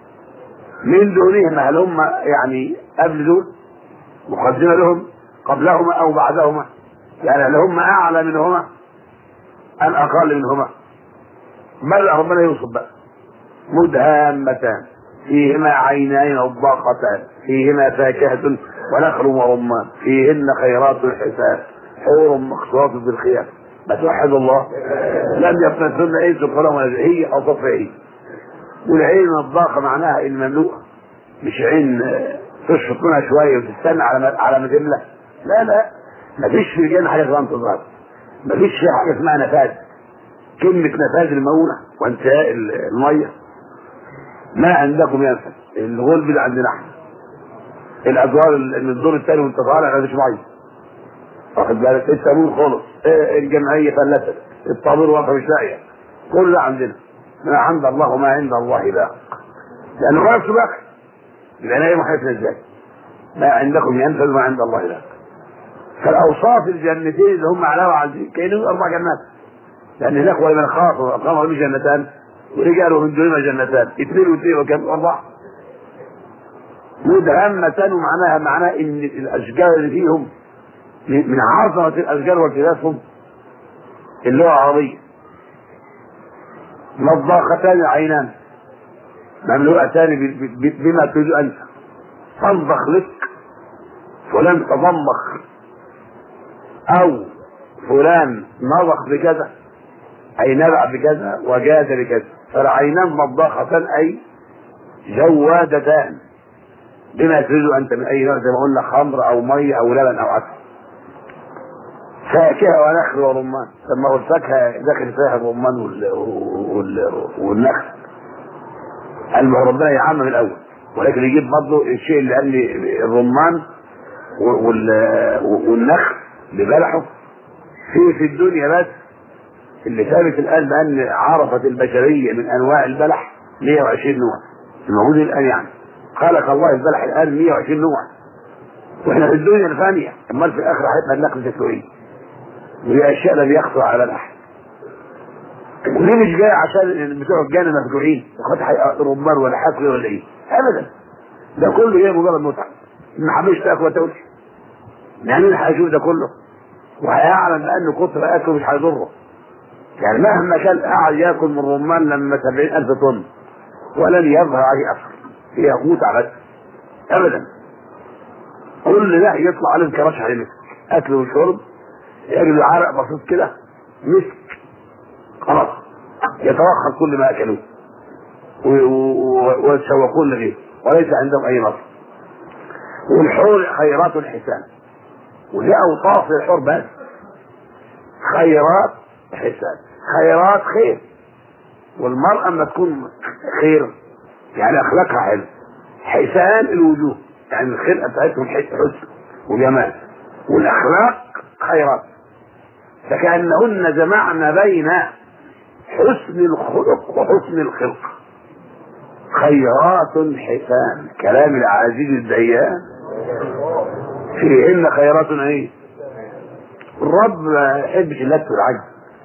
من دونهما هل هم يعني قبل دول مقدمه لهم قبلهما او بعدهما يعني هل هم اعلى منهما ام اقل منهما بدأ ربنا يوصف بقى مدهامتان فيهما عينان نضاقتان فيهما فاكهة ونخل ورمان فيهن خيرات حسان حور مقصورات بالخيام ما توحد الله لم يفتنسن انس قلم ولا هي اوصف هي والعين الضاقه معناها المملوءه مش عين تشفط منها شويه وتستنى على ما على ما تملى لا لا ما فيش في الجنه حاجه اسمها انتظار ما فيش فيها حاجه اسمها نفاذ كلمه نفاذ المؤونه وانتهاء الميه ما عندكم ينفذ الغلب اللي عندنا احنا الادوار اللي الدور الثاني وانت طالع ما فيش ميه واخد بالك التامين خلص إيه الجمعيه فلست الطابور واقف مش لاقيه كل ده عندنا ما عند الله وما عند الله باق لانه ما نفسه باقي يبقى نايم حياتنا ازاي ما عندكم ينفذ وما عند الله باق فالاوصاف الجنتين اللي هم على وعزين كانوا اربع جنات لان هناك ولمن خاف وقام به جنتان ورجال ومن دونهما جنتان اثنين واثنين وكم اربعه مدهمة ومعناها معناه ان الاشجار اللي فيهم من عظمة الاشجار والتلافهم اللغة العربية نضاختان عينان مملوءتان بما تريد انت تنضخ لك فلان تضمخ او فلان نضخ بكذا اي نبع بكذا وجاد بكذا فالعينان نضاختان اي جوادتان بما تريد انت من اي نوع زي ما قلنا خمر او ميه او لبن او عسل فاكهه ونخل ورمان لما هو الفاكهه داخل فيها الرمان وال... وال... والنخل قال ما هو ربنا يعمم الاول ولكن يجيب برضه الشيء اللي قال لي الرمان وال... والنخل ببلحه في في الدنيا بس اللي ثابت الان بان عرفت البشريه من انواع البلح 120 نوع الموجود الان يعني خلق الله البلح الان 120 نوع واحنا في الدنيا الفانيه امال في الاخره هيبقى النقل شكله ايه؟ وهي اشياء لم يخطر على الاحد ودي مش جاي عشان بتوع الجنه مفجوعين وخد رمان ولا حفل ولا ايه ابدا ده كله جاي مجرد متعه ما حبيش تاكل وتاكل يعني مين هيشوف ده كله وهيعلم بان كتر اكله مش هيضره يعني مهما كان قاعد ياكل من رمان لما 70000 طن ولن يظهر عليه اثر هي متعه بس ابدا كل ده يطلع عليه كراش عليه مسك اكل وشرب يجد عرق بسيط كده مسك خلاص يتوخى كل ما اكلوه ويتشوقون لغيره وليس عندهم اي نصر والحور خيرات الحسان ودي اوصاف للحور بس خيرات حسان خيرات خير والمرأة اما تكون خير يعني اخلاقها حلو حسان الوجوه يعني الخلقة بتاعتهم حسن وجمال والاخلاق خيرات فكأنهن جمعن بين حسن الخلق وحسن الخلق خيرات حسان كلام العزيز الديان فيهن خيرات ايه الرب ما يحبش اللت والعجز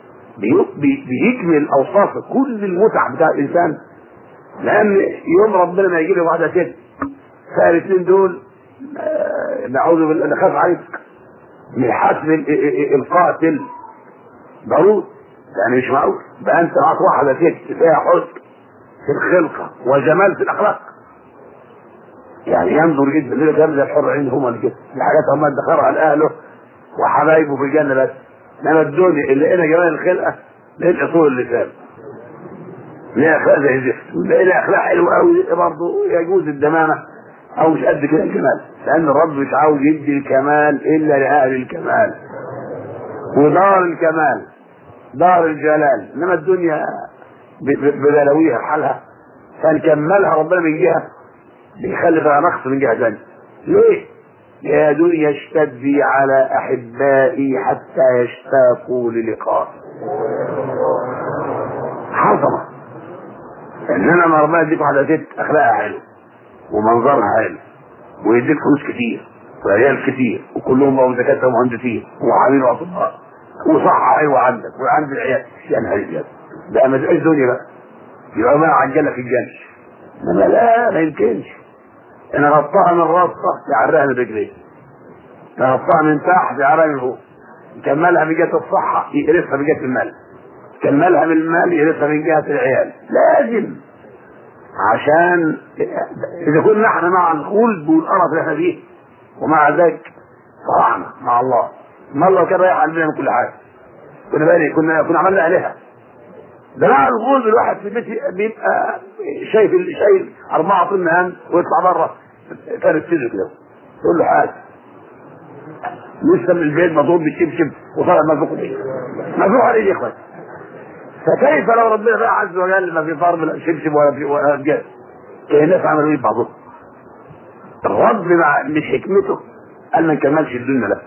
بيكمل اوصاف كل المتع بتاع الانسان لان يوم ربنا ما يجي له واحده ست فالاثنين دول نعوذ بالله نخاف عليك من حسب القاتل ضروري يعني مش معقول بقى انت معاك واحده ست فيها حسن في الخلقه وجمال في الاخلاق يعني ينظر جدا ليه جمال الحر عندهم اللي كده دي حاجات هم ادخرها لاهله وحبايبه في الجنه بس انما الدنيا اللي لقينا جمال الخلقه لقينا اصول اللسان ليها اخلاق زي الزفت لقينا اخلاق حلوه قوي برضه يجوز الدمامه او مش قد كده الكمال لان الرب مش عاوز يدي الكمال الا لاهل الكمال ودار الكمال دار الجلال انما الدنيا ببلاويها حالها فنكملها ربنا من جهه بيخلي فيها نقص من جهه ثانيه ليه؟ يا دنيا اشتدي على احبائي حتى يشتاقوا للقاء عظمه اننا ما ربنا يديك واحده ست اخلاقها حلو ومنظرها حلو ويديك فلوس كتير وعيال كتير وكلهم بقوا دكاتره ومهندسين وعاملين اطباء وصحه حلوه عندك وعند العيال يا نهار ابيض ده ما تبقاش دنيا بقى يبقى ما عجلك الجنة انما لا ما يمكنش انا غطاها من راسها يعرقها من رجليه غطاها من تحت يعرقها من فوق كملها بجهه الصحه يقرفها بجهه المال كان مالها من المال يرثها من جهه العيال لازم عشان اذا كنا احنا مع الخلد والقرف اللي احنا فيه ومع ذلك صرعنا مع الله ما الله كان رايح عندنا من كل حاجه كنا بقى كنا كنا عملنا عليها ده مع الغلب الواحد في البيت بيبقى شايف شايل اربعه طن مهام ويطلع بره فارس صدره كده يقول له حاجه لسه من البيت مضروب بالشبشب وطلع مفروق مفروق عليه يا اخوان فكيف لو ربنا بقى عز وجل ما في ضرب لا شبشب ولا في ولا رجال إيه الناس عملوا ايه بعضهم الرب مع من حكمته قال ما نكملش الدنيا لا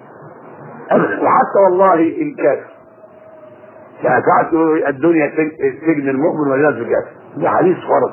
ابدا وحتى والله الكافر يعني ساعات يقولوا الدنيا سجن المؤمن والناس الكافر ده حديث فرض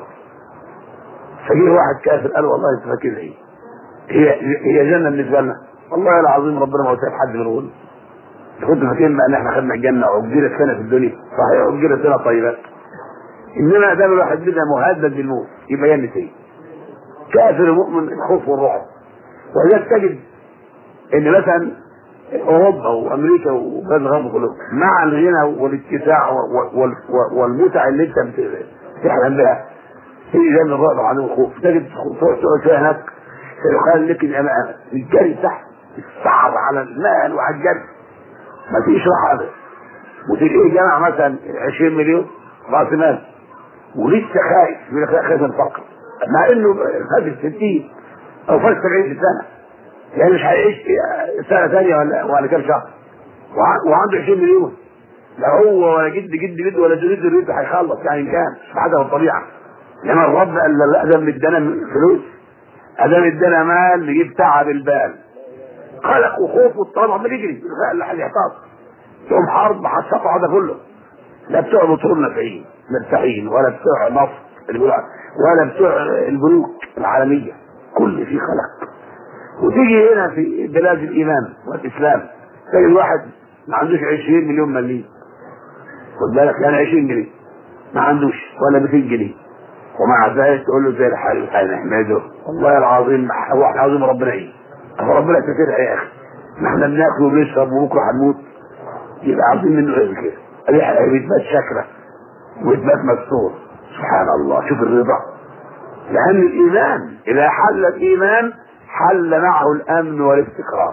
فجيه واحد كافر قال والله انت فاكر ايه؟ هي هي جنه بالنسبه لنا والله العظيم ربنا ما وسع حد من الغل كنت فاكر ان احنا خدنا الجنه وابجلت سنه في الدنيا صحيح ابجلت سنه طيبات انما دام الواحد منها مهدد بالموت يبقى جنه ايه؟ كافر مؤمن الخوف والرعب ولذلك تجد ان مثلا اوروبا وامريكا وبلاد الغرب كلهم مع الغنى والاتساع والمتع اللي انت بتحلم بها هي زي الرعب وعدم الخوف تجد تقعد شويه هناك يقال لك الامانه الجري تحت الصعب على المال وعلى الجري ما فيش راحه ابدا وتلاقيه جمع مثلا 20 مليون راس مال ولسه خايف يقول لك خايف من الفقر مع انه خد ال 60 او فاز 70 سنه يعني مش هيعيش سنه ثانيه ولا ولا كام شهر وعنده 20 مليون لا هو ولا جد جد جد ولا جديد جديد هيخلص يعني ان كان حاجه الطبيعه انما الرب قال لا ده ادانا فلوس ادام ادانا مال نجيب تعب البال قلق وخوف واضطراب عمال يجري اللي هيحتاط تقوم حرب هتقطع ده كله لا بتوع بترول نافعين مرتاحين ولا بتوع نفط اللي بيقولوا ولا بتوع البنوك العالميه كل في خلق وتيجي هنا في بلاد الايمان والاسلام تجد واحد ما عندوش 20 مليون مليم خد بالك يعني 20 جنيه ما عندوش ولا 200 جنيه ومع ذلك تقول له زي الحال الحال نحمده والله العظيم هو احنا عاوزين ربنا ايه هو ربنا كتير يا اخي ما احنا بناكل وبنشرب وبكره هنموت يبقى عاوزين منه ايه كده بيتبات شكره ويتبات مكسور سبحان الله شوف الرضا لان الايمان اذا حل الايمان حل معه الامن والاستقرار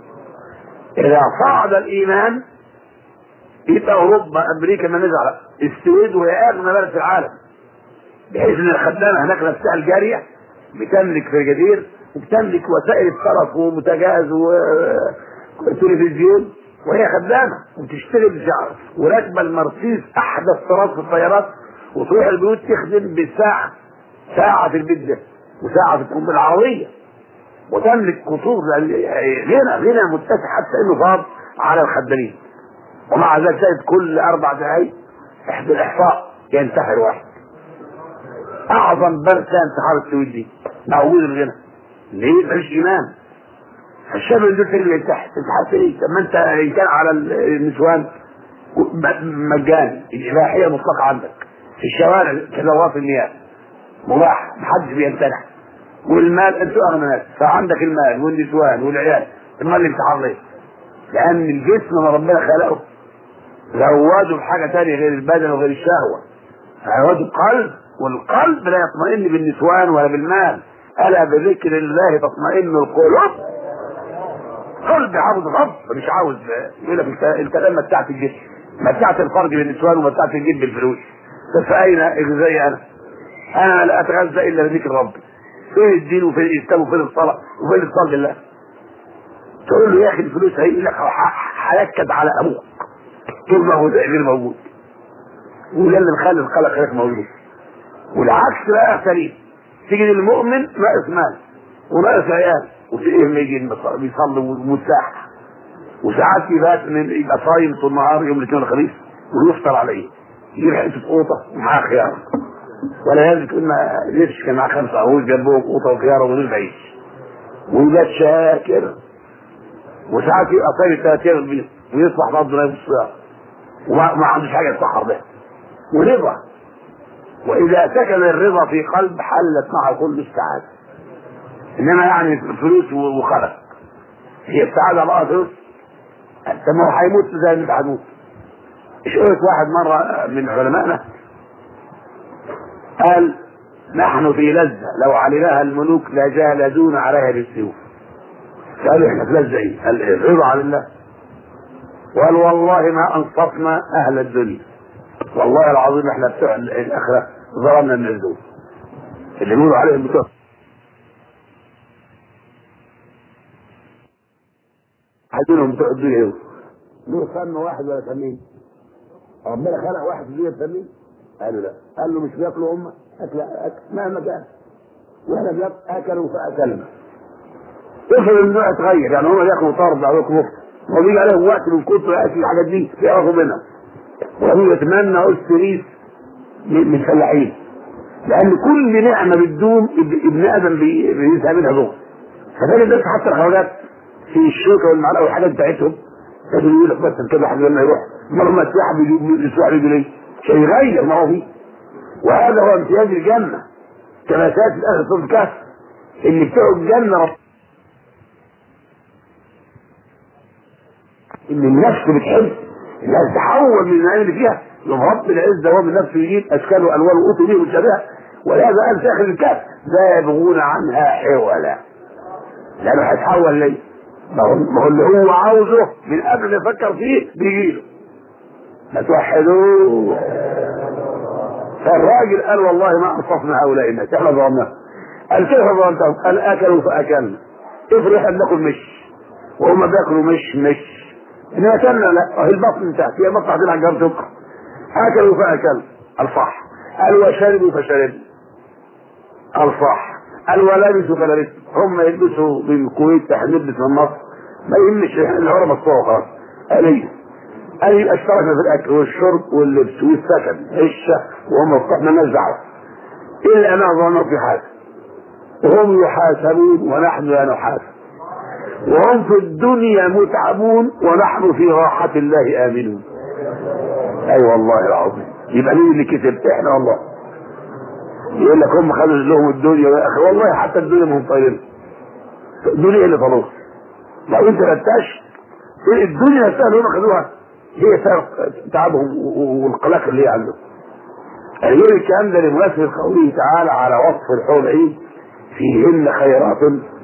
اذا صعد الايمان يبقى اوروبا امريكا ما نزعل السويد وهي اغنى بلد في العالم بحيث ان الخدامه هناك نفسها الجاريه بتملك فرجدير وبتملك وسائل الطرف ومتجهز وتلفزيون وهي خدامه وبتشتغل بشعر وراكبه المرسيدس احدث طراز في الطيارات وتروح البيوت تخدم بساعه ساعه في البيت ده وساعه في القنبله العربيه وتملك قصور غنى غنى متسع حتى انه فاض على الخدامين ومع ذلك تجد كل اربع دقائق احدى الاحصاء ينتحر واحد اعظم بركه انتحار السويد دي مع وجود الغنى ليه مفيش ايمان الشاب اللي دول اللي تحت تحت ليه طب ما انت ان كان على النسوان مجاني الاباحيه مطلقه عندك في الشوارع كذوات المياه مباح محدش بيمتنع والمال انتوا اغنى ناس فعندك المال والنسوان والعيال المال اللي انتحار ليه؟ لان الجسم ما ربنا خلقه زوده بحاجه ثانيه غير البدن وغير الشهوه زوده القلب والقلب لا يطمئن بالنسوان ولا بالمال الا بذكر الله تطمئن القلوب قلب عاوز رب مش عاوز يقول لك الكلام متعت الجسم متعت الفرج بالنسوان ومتعت الجسم بالفلوس بس اين اغذائي انا؟ انا لا اتغذى الا بذكر ربي فين الدين وفين الاسلام وفين الصلاه وفين الصلاه بالله تقول له يا اخي الفلوس هيجي لك هيكد على ابوك طول ما هو غير موجود وده اللي مخلي القلق غير موجود والعكس بقى سليم تيجي للمؤمن ناقص مال وناقص عيال وتلاقيه لما يجي بيصلي ومتساح وساعات يبات من يبقى صايم طول النهار يوم الاثنين والخميس ويفطر على ايه؟ يجيب حته قوطه ومعاه خيار ولا يملك ما ليش كان معاه خمسه عروس جنبهم قوطه وخيار ورغيف عيش ويبات شاكر وساعات يبقى صايم ثلاث ايام البيض ويصبح برضه نايم الصيام وما عندوش حاجه يتسحر بها ورضا واذا سكن الرضا في قلب حلت معه كل السعاده انما يعني فلوس وخلق هي السعاده بقى فلوس انت ما هو هيموت زي ما انت هتموت شفت واحد مرة من علمائنا قال نحن في لذة لو علمها الملوك لجالدون عليها بالسيوف قالوا احنا في لذة ايه؟ قال ايه؟ رضا عن الله وقال والله ما انصفنا اهل الدنيا والله العظيم احنا بتوع الاخره ظلمنا الناس دول اللي بيقولوا عليهم بتوع عايزينهم بتوع الدنيا دول دول سمى واحد ولا سمين ربنا خلق واحد في الدنيا سمين قالوا لا قال له مش بياكلوا هم اكل اكل مهما كان واحنا بياكل اكلوا فاكلنا افرض النوع اتغير يعني هم بياكلوا طرد او ياكلوا مفت هو بيجي عليهم وقت من كتر الاكل الحاجات دي بيعرفوا منها وهو يتمنى استريس من الفلاحين لان كل نعمه بتدوم ابن ادم بينسى منها ضغط فده بس حتى الخواجات في الشوكه والمعلقه والحاجات بتاعتهم كانوا يقول لك بس كده حد لما يروح مره ما تسحب يسوع يجي ليه شيء يغير ما هو فيه وهذا هو امتياز الجنه كما سياتي في اخر سوره الكهف اللي بتوع الجنه رب ان النفس بتحب انها تتحول من النعيم اللي فيها يوم رب العزه هو من نفسه يجيب اشكال والوان وقوت به مشابهه ولهذا قال في اخر الكهف لا يبغون عنها حولا لانه هيتحول ليه؟ ما هو اللي هو عاوزه من قبل ما يفكر فيه بيجي له ما توحدوه فالراجل قال والله ما انصفنا هؤلاء الناس احنا ظلمناهم قال كيف ظلمتهم؟ قال اكلوا فاكلنا افرح احنا بناكل مش وهم بياكلوا مش مش انما كلنا لا هي البطن بتاعتي هي البطن عندنا على جرب سكر اكلوا فاكلوا الصح قال وشربوا فشربوا الصح قال ولبسوا فلبسوا هم يلبسوا من الكويت احنا نلبس من مصر ما يهمش العرب الصوره خلاص قال ايه قال يبقى اشتركنا في الاكل والشرب واللبس والسكن عشه وهم الصح ما دعوه الا ما ظنوا في حاجه وهم يحاسبون ونحن لا نحاسب وهم في الدنيا متعبون ونحن في راحة الله آمنون أي أيوة والله العظيم يبقى مين اللي كتب احنا والله يقول لك هم خدوا لهم الدنيا يا اخي والله حتى الدنيا ما هم طايرين الدنيا اللي خلاص لو انت فتشت الدنيا نفسها اللي هم خدوها هي تعبهم والقلق اللي هي عندهم يقول الكلام ده لمناسبة قوله تعالى على وصف الحور العين فيهن خيرات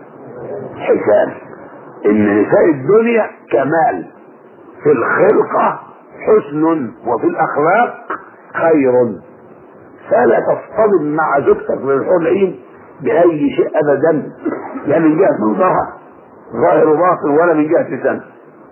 حسان ان نساء الدنيا كمال في الخلقة حسن وفي الاخلاق خير فلا تصطدم مع زوجتك من الحور العين باي شيء ابدا لا من جهه منظرها ظاهر وباطن ولا من جهه لسان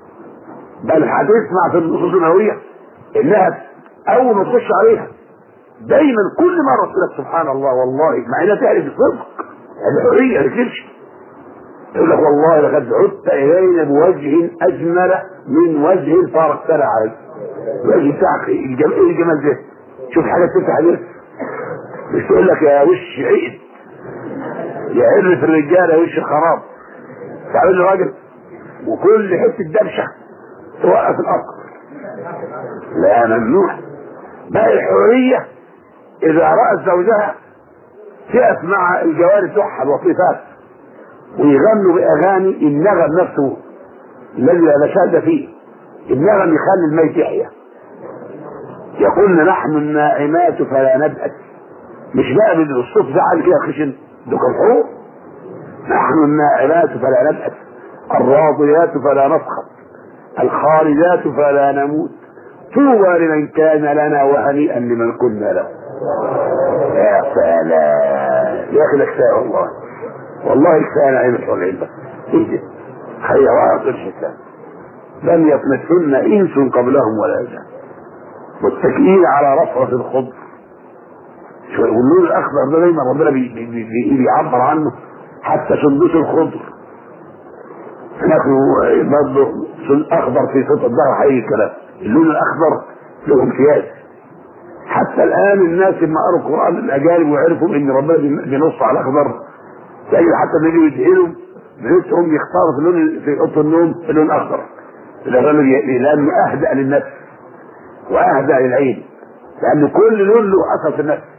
بل هتسمع في النصوص النبويه انها اول ما تخش عليها دايما كل مره تقول لك سبحان الله والله مع انها تعرف الصدق الحريه ما تكذبش يقول لك والله لقد عدت الينا بوجه اجمل من وجه فارقتنا عليه الوجه بتاعك الجمال ايه الجمال ده شوف حاجه تفتح عليك مش تقول لك يا وش عيد يا عرف الرجاله وش خراب تعمل لي راجل وكل حته دبشه توقف القطر لا ممنوع بقى الحريه اذا رأت زوجها تقف مع الجواري بتوعها الوصيفات ويغنوا باغاني النغم نفسه الذي لا شهد فيه النغم يخلي الميت يحيا يقولن نحن النائمات فلا نبأت مش بقى الصوت زعل كده خشن ده كان حروف نحن النائمات فلا نبأت الراضيات فلا نسخط الخالدات فلا نموت طوبى لمن كان لنا وهنيئا لمن كنا له يا سلام يا اخي ده كفايه والله والله كفايه نعيم الحلم بس ايه خيرات الحساب لم يطمثهن انس قبلهم ولا جان متكئين على رفرف الخضر شو واللون الاخضر ده دايما ربنا بي بي بي بيعبر عنه حتى سندس الخضر نحن برضه اخضر في صوت الظهر حقيقي الكلام اللون الاخضر له امتياز حتى الان الناس لما قروا القران الاجانب وعرفوا ان ربنا بينص على الاخضر تجد حتى لما يجوا يدهنوا بنفسهم يختاروا في اللون في اوضه النوم اللون الاخضر لانه اهدأ للنفس واهدأ للعين لان كل لون له اثر في النفس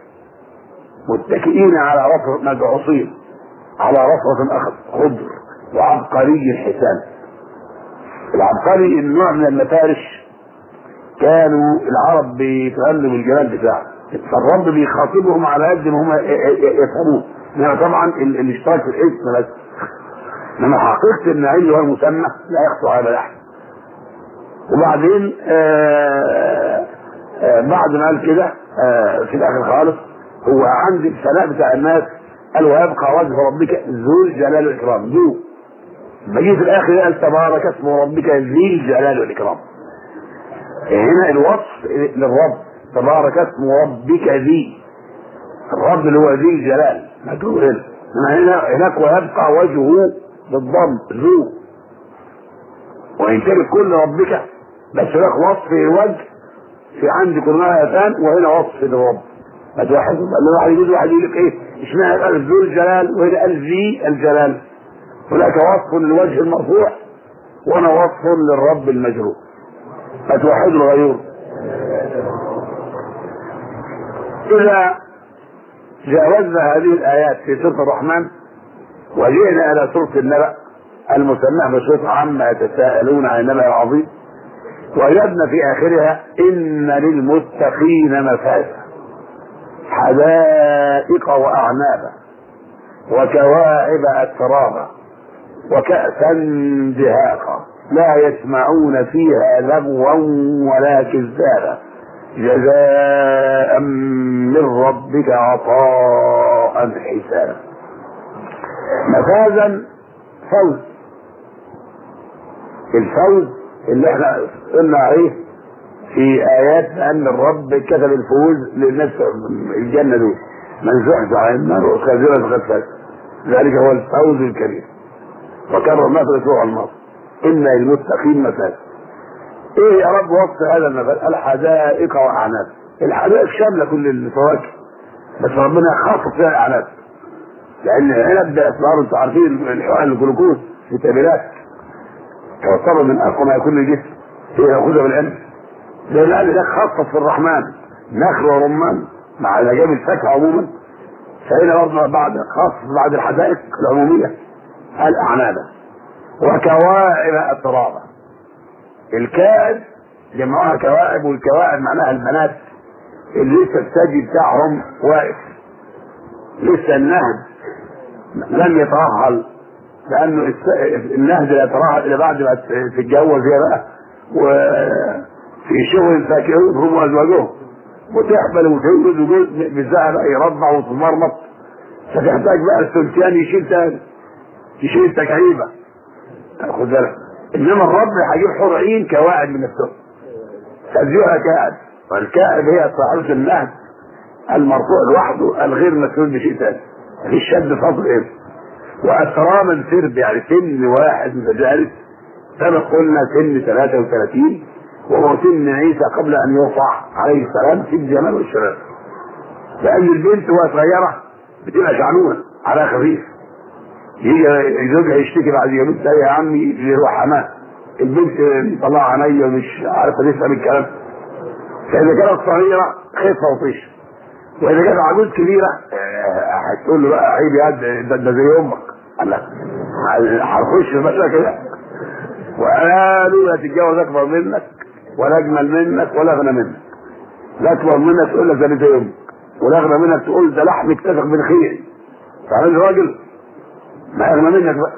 متكئين على رفرف مجعوصين على رفرف اخضر خضر وعبقري الحسان العبقري النوع من المفارش كانوا العرب بيتغلوا بالجلال بتاعه فالرب بيخاطبهم على قد ما هم يفهموه انما طبعا ال- الاشتراك في الاسم بس انما حقيقه النعيم هو المسمى لا يخطو على احد وبعدين آه آه بعد ما قال كده آه في الاخر خالص هو عند الثناء بتاع الناس قال ويبقى وجه ربك ذو الجلال والاكرام ذو بيجي في الاخر قال تبارك اسم ربك ذي الجلال والاكرام هنا الوصف للرب تبارك اسم ربك ذي الرب اللي هو ذي الجلال مكتوب هنا إنما هنا هناك ويبقى وجهه بالضم ذو وان كان كل ربك بس هناك وصف الوجه في عندي كلها ايتان وهنا وصف للرب ما واحد واحد يقول واحد يقول لك ايه اشمعنى قال ذو الجلال وهنا قال ذي الجلال هناك وصف للوجه المرفوع وهنا وصف للرب المجرور فتوحد الغيور إذا جاوزنا هذه الآيات في سورة الرحمن وجئنا إلى سورة النبأ المسمى بصفة عما يتساءلون عن النبأ العظيم وجدنا في آخرها إن للمتقين مفازا حدائق وأعنابا وكواعب أترابا وكأسا دهاقا لا يسمعون فيها لغوا ولا كذابا جزاء من ربك عطاء حسابا مفازا فوز الفوز اللي احنا قلنا عليه في ايات ان الرب كتب الفوز للناس الجنه دول من زحزح عن النار وخزيرة فقد فاز ذلك هو الفوز الكبير وكرر ما في الاسبوع الماضي ان للمتقين مفاز ايه يا رب وصف هذا المثل الحدائق واعناب الحدائق شامله كل الفواكه بس ربنا خاص فيها الاعناب لان العنب ده اصبار انتوا عارفين الحقن الجلوكوز في التابلات تعتبر من اقوى ما يكون الجسم هي ياخذها بالعنب ده العنب ده خاص في الرحمن نخل ورمان مع جانب الفاكهه عموما فهنا برضه بعد خاص بعد الحدائق العموميه الاعنابه وكواعب اترابا الكائب جمعوها كواعب والكواعب معناها البنات اللي لسه الثدي بتاعهم واقف لسه النهد لم يترهل لانه الس- النهد لا يترهل الا بعد ما تتجوز هي بقى وفي شغل فاكهون هم وازواجهم وتحمل وتولد وجوز بالزهر بقى يرضع وتمرمط فتحتاج بقى السلطان يشيل تاني يشيل التكعيبه خد بالك انما الرب هيجيب حور عين كواعد من السوق ترجوها كائد والكائد هي صاحبة النهج المرفوع لوحده الغير مسؤول بشيء ثاني مفيش شد فصل ايه واتراما سرب يعني سن واحد متجالس سبق قلنا سن 33 وهو سن عيسى قبل ان يرفع عليه السلام في الجمال والشباب لان البنت وهي صغيره بتبقى شعنونه على خفيف يجي زوجها يشتكي بعد يومين تلاقي يا عمي يروح حماه البنت مطلعه عينيا ومش عارفه تفهم الكلام فاذا كانت صغيره خفه وطيش واذا كانت عجوز كبيره آه، هتقول له بقى عيب يا قد- ده, ده زي امك قال لها هنخش في مشاكل وقالوا لا تتجوز اكبر منك ولا اجمل منك ولا اغنى منك لا اكبر منك تقول لك ده زي امك ولا اغنى منك تقول ده لحم اكتسق من خيري فعمل راجل ما اغنى منك بقى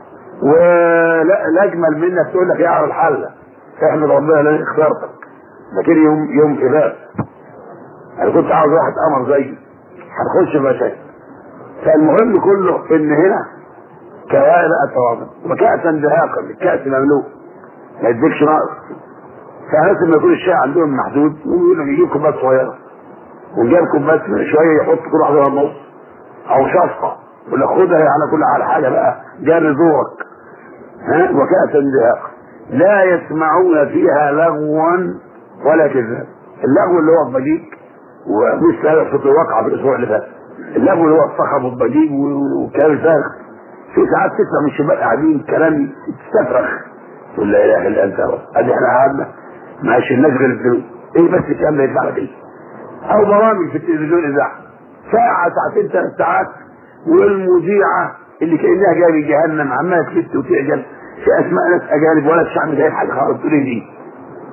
ولا لا اجمل منك تقول لك يا على الحله احمد ربنا لاني اخترتك لكن يوم يوم كباب انا كنت عاوز واحد قمر زيي هنخش في مشاكل فالمهم كله ان هنا كوارع التواضع وكأسا دهاقا الكأس مملوء ما يديكش ناقص فناس لما يكون الشاي عندهم محدود يقول لك يجيب كوبايه صغيره وجاب كوبايه شويه يحط كل واحده في النص او شفقه ولا خدها على كل على حاجه بقى جار زورك ها وكأسا دهاقا لا يسمعون فيها لغوا ولا كذاب اللغو اللي هو الضجيج ومثل هذا صوت الواقعة في الاسبوع اللي فات اللغو اللي هو الصخب والضجيج وكلام فارغ في ساعات تسمع من الشباب قاعدين كلام تستفرغ تقول لا اله الا انت يا رب ادي احنا قعدنا ماشي الناس غير الفلوس ايه بس الكلام ده يطلع لك ايه او برامج في التلفزيون اذاعه ساعه ساعتين ثلاث ساعات والمذيعه اللي كانها جايه من جهنم عماله تلف وتعجل في اسماء ناس اجانب ولا الشعب جايب حاجه خالص تقول ايه دي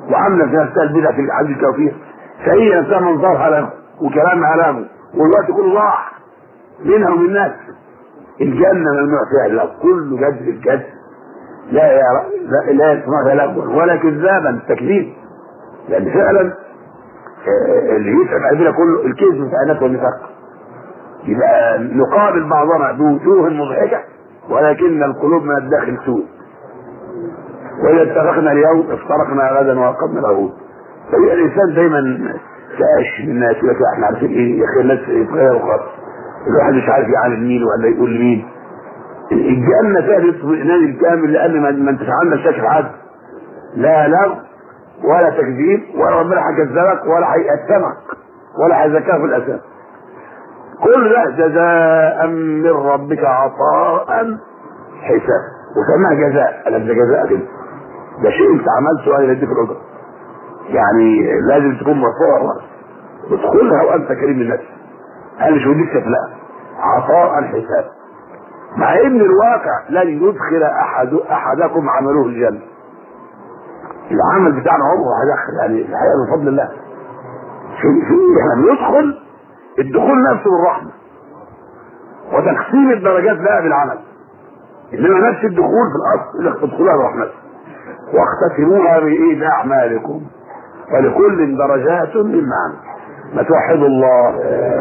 وعامله في نفسها البدع في عند التوفيق فهي نفسها منظرها له وكلامها له والوقت كله راح منها ومن الناس الجنة ممنوع فيها اللغو كله جد الجد لا يا لا لا يسمع فيها لغوا ولا كذابا تكذيب لأن فعلا آه، اللي يسعد قلبنا كله الكذب بتاع الناس والنفاق يبقى نقابل بعضنا بوجوه مضحكة ولكن القلوب من الداخل سوء وإذا اتفقنا اليوم افترقنا غدا وعقبنا العهود فيبقى الإنسان دايما كاش من الناس يقول لك احنا عارفين ايه يا اخي الناس يتغيروا خالص الواحد مش عارف يعامل مين ولا يقول لمين الجنة فيها الاطمئنان الكامل لأن ما ما انتش عندك شك في حد لا لغو ولا تكذيب ولا ربنا هيكذبك ولا هيأتمك ولا هيزكاك في الأساس كل ده جزاء من ربك عطاء حساب وسماها جزاء ألم ده جزاء كده ده شيء انت عملته ولا يديك الأجر يعني لازم تكون مرفوع الرأس ادخلها وأنت كريم النفس قال مش وديك لا عطاء حساب مع ان الواقع لن يدخل احد احدكم عمله الجنه العمل بتاعنا عمره هيدخل يعني الحقيقه من فضل الله في في احنا بندخل الدخول نفسه بالرحمه وتقسيم الدرجات بقى بالعمل انما نفس الدخول في الاصل ادخلوها برحمته واختتموها بايه باعمالكم ولكل درجات مما عمل ما توحدوا الله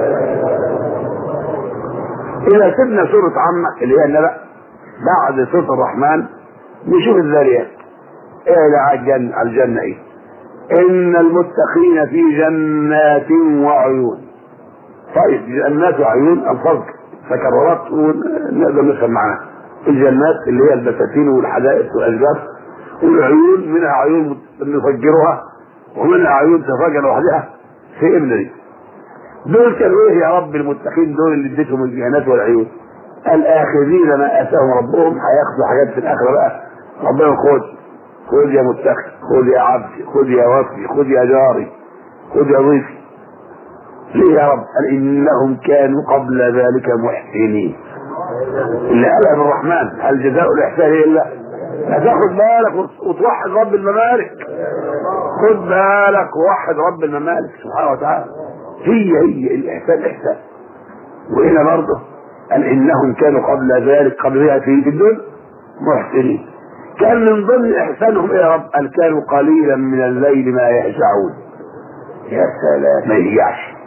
إذا سيبنا سورة عمة اللي هي النبأ بعد سورة الرحمن نشوف الذاريات إيه على الجنة على الجنة إيه إن المتقين في جنات وعيون طيب جنات وعيون الفرق تكررت ونقدر نفهم معناها الجنات اللي هي البساتين والحدائق والأشجار والعيون منها عيون نفجرها ومنها عيون تفجر لوحدها في ابن دي دول كانوا ايه يا رب المتقين دول اللي اديتهم الجنات والعيون الاخذين ما اتاهم ربهم هياخدوا حاجات في الاخره بقى ربنا خد خد يا متقي خد يا عبدي خد يا وفي خد يا جاري خد يا ضيفي ليه يا رب قال انهم كانوا قبل ذلك محسنين اللي قالها الرحمن هل جزاء الاحسان الا هتاخد بالك وتوحد رب الممالك خد بالك ووحد رب الممالك سبحانه وتعالى هي هي الاحسان احسان وهنا برضه قال انهم كانوا قبل ذلك قبل ذلك في الدنيا محسنين كان من ضمن احسانهم ايه يا رب قال كانوا قليلا من الليل ما يهجعون يا سلام ما يهجعش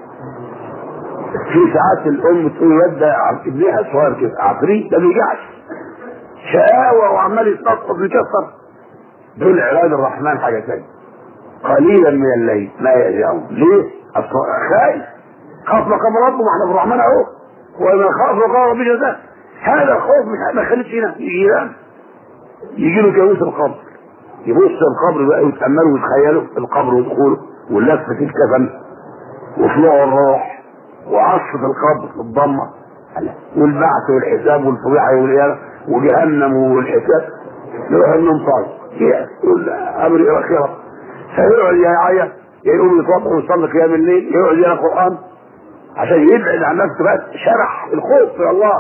في ساعات الام تقول ودى ابنها صغير كده عفريت ده ما يهجعش شقاوه وعمال يتنطط ويكسر دول عباد الرحمن حاجه ثانيه قليلا من الليل ما يهجعون ليه؟ خايف خاف مقام ربه ما احنا في الرحمن اهو وما خاف مقام ربه جزاء هذا الخوف مش ما خليش هنا يجي ينام يجي له كابوس القبر يبص القبر بقى ويتاملوا ويتخيلوا القبر ودخوله واللفه الكفن وطلوع الروح وعصف القبر الضمه والبعث والحساب والفضيحه والقيامه وجهنم والحساب يروح النوم طاير يقول امري الى خيره فيقعد يعيط يقوم يتوضا ويصلي قيام الليل يقعد يقرا قران عشان يبعد عن نفسه بقى شرح الخوف من الله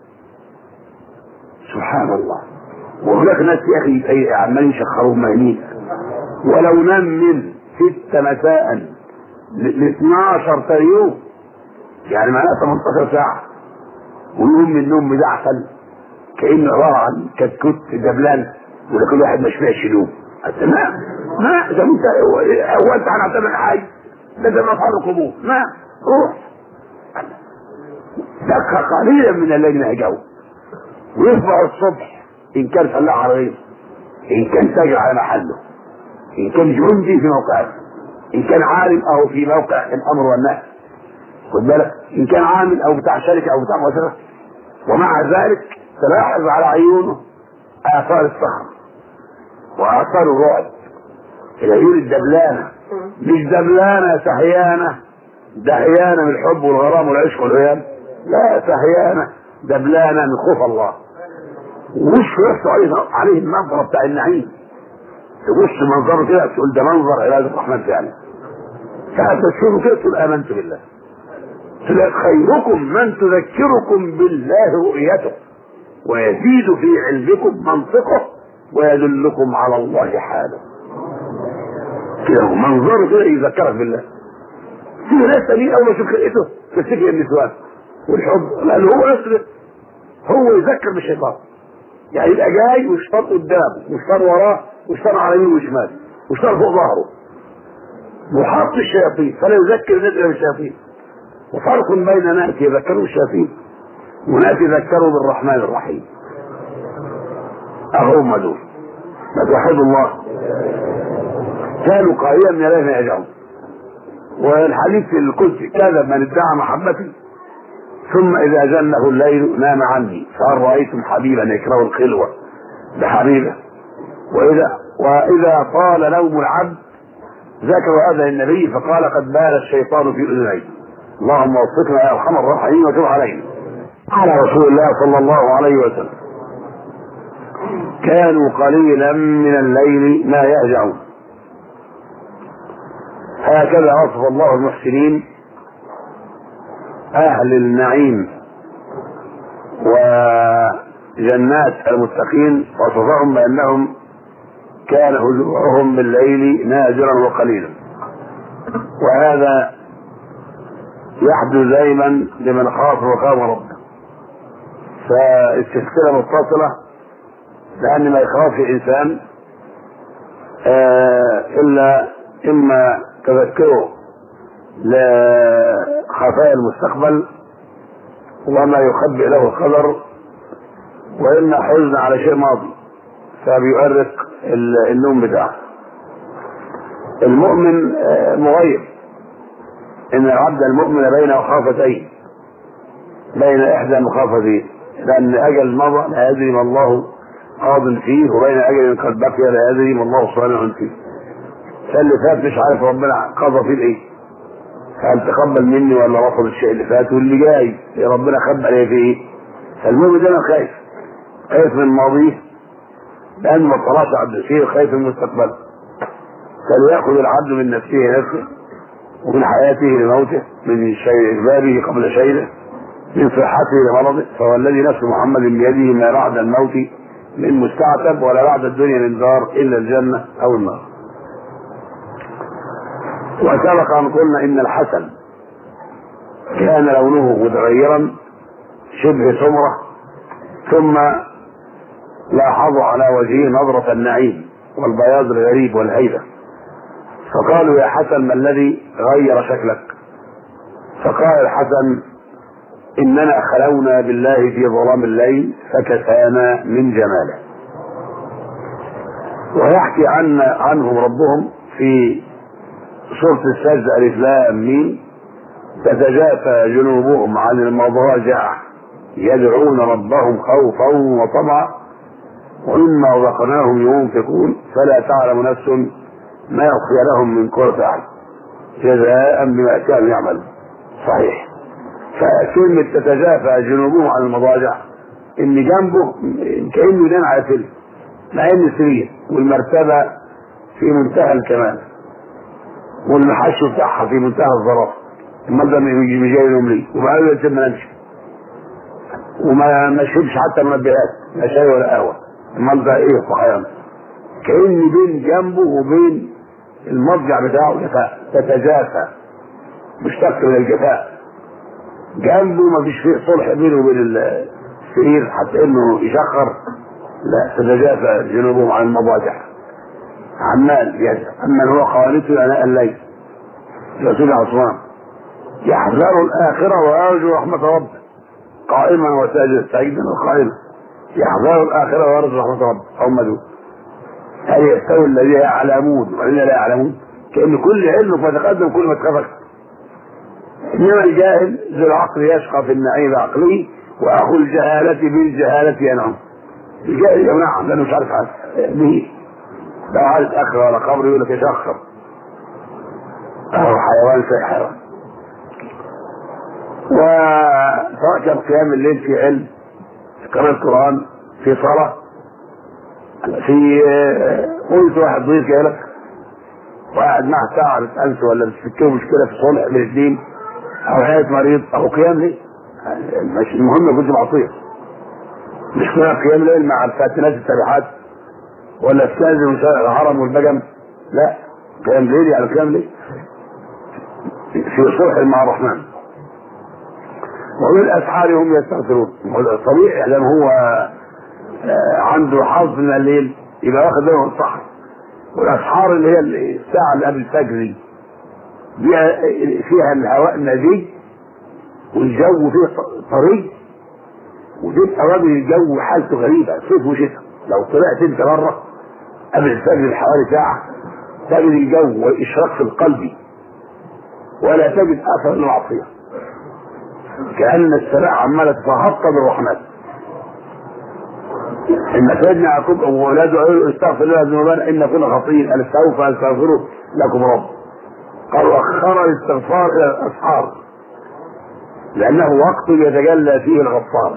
سبحان الله وهناك ناس يا اخي أي عمالين يشخروهم مهنين ولو نام من ستة مساء ل 12 ثاني يوم يعني معناها 18 ساعة ويقوم من النوم مزعفل كأنه عبارة عن كتكوت دبلان ولا كل واحد ما شبعش نوم ما ما ده انت هو انت هنعتبر حي ده ده مفعول القبور ما روح دقة قليلا من الليل نهجو ويصبح الصبح ان كان فلاح عربية ان كان تاجر على محله ان كان جندي في موقعه ان كان عالم او في موقع الامر والنهي خد بالك ان كان عامل او بتاع شركه او بتاع مؤسسه ومع ذلك تلاحظ على عيونه اثار الصخر واثار الرعب العيون الدبلانه مش دبلانه سهيانه دهيانه من الحب والغرام والعشق والهيام لا سهيانه دبلانه من خوف الله وش يحصل عليه عليه النظره بتاع النعيم تبص منظره كده تقول ده منظر عباد الرحمن فعلا فهتشوفه كده تقول امنت بالله خيركم من تذكركم بالله رؤيته ويزيد في علمكم منطقه ويدلكم على الله حاله كده هو منظره كده يذكرك بالله في ناس تانيين اول ما يشوف خلقته تفتكر النسوان والحب لان هو نفسه هو يذكر بالشيطان يعني يبقى جاي وشطار قدامه وشطار وراه وشطار على يمينه وشماله وشطار فوق ظهره وحط الشياطين فلا يذكر الناس بالشياطين وفرق بين ناس يذكروا الشياطين وناس يذكروا بالرحمن الرحيم أهم دول ما توحدوا الله كانوا قائلا من لا يرجعون والحديث في القدس كذب من ادعى محبتي ثم اذا جنه الليل نام عني فهل رايتم حبيبا يكره الخلوه بحبيبه واذا واذا طال نوم العبد ذكر هذا النبي فقال قد بال الشيطان في اذنيه اللهم وفقنا يا ارحم الراحمين وتب علينا على رسول الله صلى الله عليه وسلم كانوا قليلا من الليل ما يهجعون هكذا وصف الله المحسنين أهل النعيم وجنات المتقين وصفهم بأنهم كان هجوعهم بالليل نادرا وقليلا وهذا يحدث دائما لمن خاف وقام ربه فالسلسلة متصلة لأن ما يخاف الإنسان آه إلا إما تذكره لخفايا المستقبل وما يخبئ له القدر وإما حزن على شيء ماضي فبيؤرق النوم بتاعه المؤمن مغير إن العبد المؤمن بين مخافتين بين إحدى مخافتين لأن أجل مضى لا يدري ما الله قاض فيه وبين أجل قد بقي لا يدري ما الله صانع فيه فاللي فات مش عارف ربنا قضى فيه ايه هل تقبل مني ولا رفض الشيء اللي فات واللي جاي ربنا خبى عليه في ايه فالمؤمن دايما خايف خايف من ماضيه لان ما طلعش عبد الشيء خايف من مستقبله فليأخذ العبد من نفسه نفسه ومن حياته لموته من شيء إقباله قبل شيئه من صحته لمرضه فهو الذي نفس محمد بيده ما بعد الموت من مستعتب ولا بعد الدنيا من دار إلا الجنة أو النار وسبق أن قلنا إن الحسن كان لونه متغيرا شبه سمرة ثم لاحظوا على وجهه نظرة النعيم والبياض الغريب والهيبة فقالوا يا حسن ما الذي غير شكلك فقال الحسن إننا خلونا بالله في ظلام الليل فكسانا من جماله ويحكي عن عنهم ربهم في سورة السجدة ألف لام ميم تتجافى جنوبهم عن المضاجع يدعون ربهم خوفا وطمعا ومما رزقناهم ينفقون فلا تعلم نفس ما يخفي لهم من قرة أعين جزاء بما كانوا يعملون صحيح فكلمة تتجافى جنوبهم عن المضاجع إن جنبه كأنه ينام على سلم مع إن سرير والمرتبة في منتهى الكمال والمحش بتاعها في منتهى الظرافة المرضى مش جاي يوم ليه وبعدين يتم نمشي وما ما شربش حتى منبهات لا شاي ولا قهوة المرضى ايه صحيان كأن بين جنبه وبين المضجع بتاعه جفاء تتجافى مشتق من الجفاء جنبه ما فيش فيه صلح بينه وبين السرير حتى انه يشخر لا تتجافى جنوبهم عن المضاجع عمال يدعو اما هو قانته اناء الليل رسول عثمان يحذر الاخره ويرجو رحمه ربه قائما وساجدا سعيدا وقائما يحذر الاخره ويرجو رحمه ربه هم دول هل يستوي الذين يعلمون والذين لا يعلمون كان كل علمك وتقدم كل ما تخافك انما الجاهل ذو العقل يشقى في النعيم بعقله واخو الجهاله بالجهاله ينعم الجاهل ينعم لانه مش عارف حاجه به لو عايز اخر ولا قبر يقول لك يشخر اهو حيوان زي حيوان وسواء كان قيام الليل في علم في قراءة القرآن في صلاة في قلت واحد ضيف جاي لك وقاعد معه ساعة بتأنسه ولا بتفكره مشكلة في صلح بين الاثنين أو حياة مريض أو قيام ليل مش المهم كنت معصية مش كنا قيام ليل مع الفاتنات السابحات ولا استاذن الهرم والبجم لا قيام ليل يعني قيام ليل في صلح مع الرحمن وبالاسحار هم يستغفرون طبيعي لان هو آه، عنده حظ من الليل يبقى واخد باله من الصح والاسحار اللي هي الساعه اللي قبل الفجر دي فيها فيها الهواء النزيه والجو فيه طري وتبقى راجل الجو حالته غريبه صيف وشتاء لو طلعت انت بره قبل الفجر بحوالي ساعه تجد الجو والاشراق في القلب ولا تجد اثر المعصيه كان السماء عماله تتهطى بالرحمات ان سيدنا يعقوب واولاده قالوا استغفر لنا ذنوبنا ان كنا خطيئين قال سوف استغفره لكم رب قالوا اخر الاستغفار الى الاسحار لانه وقت يتجلى فيه الغفار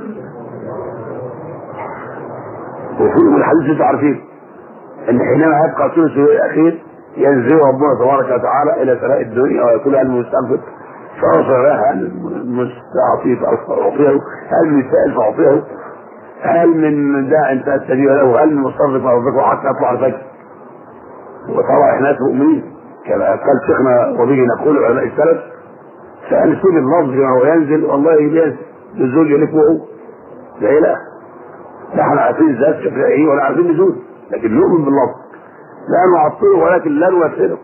وفي الحديث انتم عارفين ان حينما يبقى ثلث الاخير ينزل ربنا تبارك وتعالى الى سماء الدنيا ويقول هل المستنفق فاغفر له هل المستعطي فاعطيه هل من سائل فاعطيه هل من داع فاستجيب له هل من مصرف فارزقه حتى يطلع الفجر وطبعا احنا ناس مؤمنين كما قال شيخنا وبه نقول علماء السلف فنسيب اللفظ كما هو ينزل والله يجاز نزول يلف وهو لا اله لا احنا عارفين الذات شكلها ايه ولا عارفين نزول لكن نؤمن باللفظ لا نعطله ولكن لا نمثله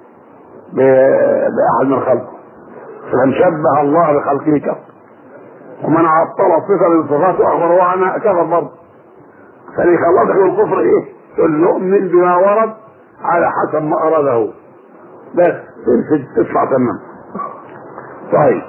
باحد من خلقه فمن شبه الله بخلقه كفر ومن عطل صفه من صفاته اخبره عنها كفر برضه فليخ الله دخل الكفر ايه؟ تقول نؤمن بما ورد على حسب ما اراده بس تدفع تمام طيب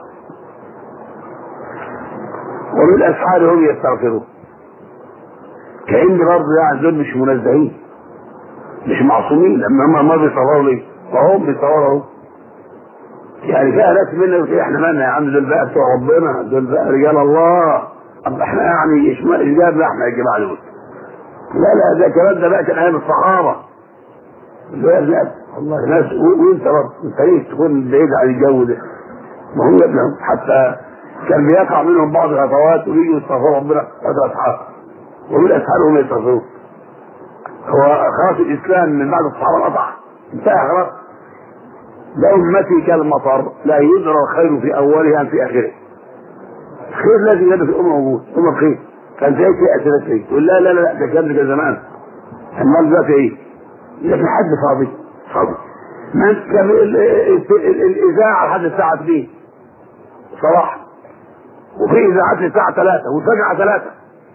وبالاسحار هم يستغفرون كأن برضه يعني دول مش منزهين مش معصومين لما هم ما بيصوروا ليه؟ فهم بيصوروا يعني فيها ناس منا يقول احنا مالنا يا عم دول بقى بتوع ربنا دول بقى رجال الله طب احنا يعني ايش جابنا احنا يا جماعه دول لا لا ده كمان ده بقى كان ايام الصحابه لا لا والله ناس وانت برضه انت ليه تكون بعيد عن الجو ده ما هم ابنهم حتى كان بيقع منهم بعض الخطوات ويجوا يستغفروا ربنا هذا اصحاب ومن اسهلهم يستغفرون هو خلاص الاسلام من بعد الصحابه قطع انتهى خلاص لا امتي كالمطر لا يدرى الخير في اولها ام في اخره الخير الذي يد في الامه موجود امه بخير كان زي في اسئله ايه تقول لا لا لا ده كان ده زمان امال دلوقتي ايه؟ لكن حد فاضي فاضي ما كان الاذاعه لحد الساعه 2 صباح وفي اذاعات للساعه 3 والفجعه 3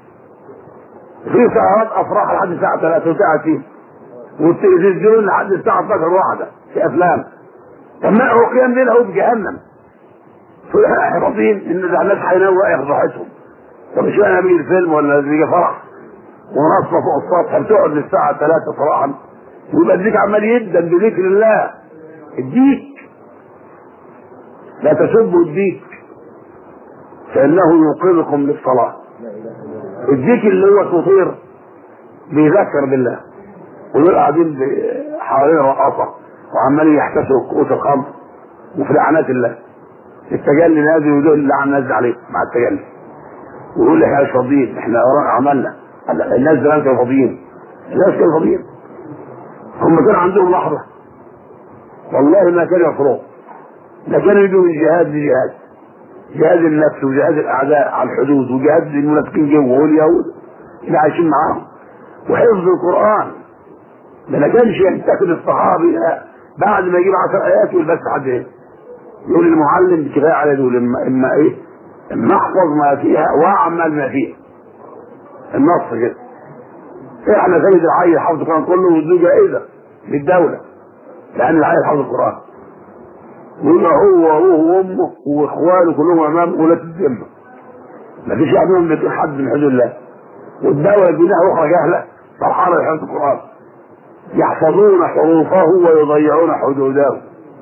في سهرات افراح لحد الساعه 3 وساعه 2 والتلفزيون لحد الساعه 12 واحده في افلام طب ما هو قيام ليل اهو في جهنم فاحباطين ان ده الناس هينوع ياخدوا راحتهم طب مش انا بيجي الفيلم ولا بيجي فرح ونصفه فوق السطح بتقعد للساعه 3 صباحا ويبقى الديك عمال يدن بذكر الله الديك لا تسبوا الديك فانه يوقظكم للصلاه الديك اللي هو تطير بيذكر بالله ودول قاعدين حوالين رقاصه وعمالين يحتسوا كؤوس الخمر وفي لعنات الله التجلي نازل ودول اللي عم نازل عليه مع التجلي ويقول احنا مش فاضيين احنا ورانا عملنا الناس زمان كانوا فاضيين الناس كانوا فاضيين هم كان عندهم لحظه والله ما كانوا يفرغوا لا كانوا يجوا من جهاد لجهاد جهاد النفس وجهاد الاعداء على الحدود وجهاد المنافقين جوه واليهود اللي عايشين معاهم وحفظ القران ده ما كانش ينتقد الصحابي بعد ما يجيب عشر ايات يقول بس حد ايه يقول المعلم كفايه على دول اما, إما ايه اما احفظ ما فيها واعمل ما فيها النص كده احنا سيد العيل حفظ القران كله وادوه جائزه للدوله لان العيل حفظ القران ويبقى هو وهو وامه واخوانه كلهم امام ولاة الذمه مفيش واحد منهم بيطيع حد من حدود الله والدوله جناح اخرى جهله فرحانه بحفظ القران يحفظون حروفه ويضيعون حدوده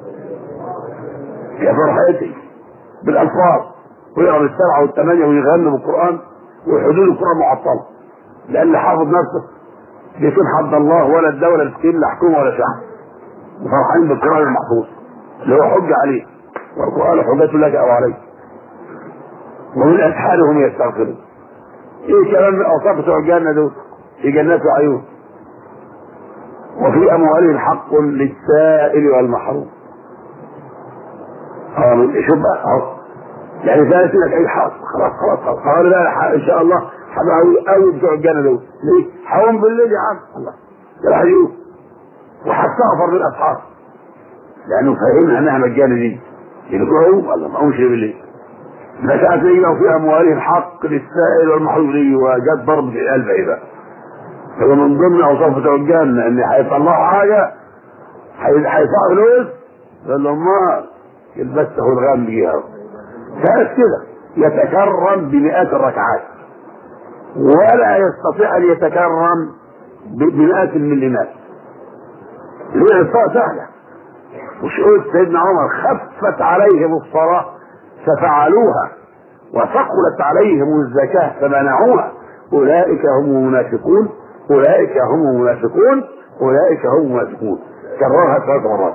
يا فرحتي بالالفاظ ويقرا السبعه والثمانيه ويغنوا بالقران وحدود القران معطله لان اللي حافظ نفسه بيكون حد الله ولا الدوله بتكون لا حكومه ولا شعب وفرحانين بالقران المحفوظ اللي هو حجه عليه والقران حجه لك او عليك ومن اسحارهم يستغفرون ايه كلام من اوصاف بتوع الجنه دول في جنات وعيون وفي اموالهم حق للسائل والمحروم اه شوف بقى اهو يعني ثالث لك اي حق خلاص خلاص خلاص قال لا ان شاء الله هبقى قوي بتوع الجنه دول ليه؟ هقوم بالليل يا عم الله راح يقوم وهستغفر للاصحاب لانه فاهمها انها مجانه دي يقوم الله ما قومش بالليل مساء لو في اموالهم حق للسائل والمحروم ليه وجت ضرب في القلب ايه بقى هو من ضمن اوصاف بتوع الجنه ان هيطلعوا حاجه هيدفعوا فلوس قال له ما يلبسه الغام بيها كانت كده يتكرم بمئات الركعات ولا يستطيع ان يتكرم بمئات المليمات ليه الصلاه سهله مش قلت سيدنا عمر خفت عليهم الصلاه ففعلوها وثقلت عليهم الزكاه فمنعوها اولئك هم المنافقون اولئك هم المنافقون اولئك هم المنافقون كررها ثلاث مرات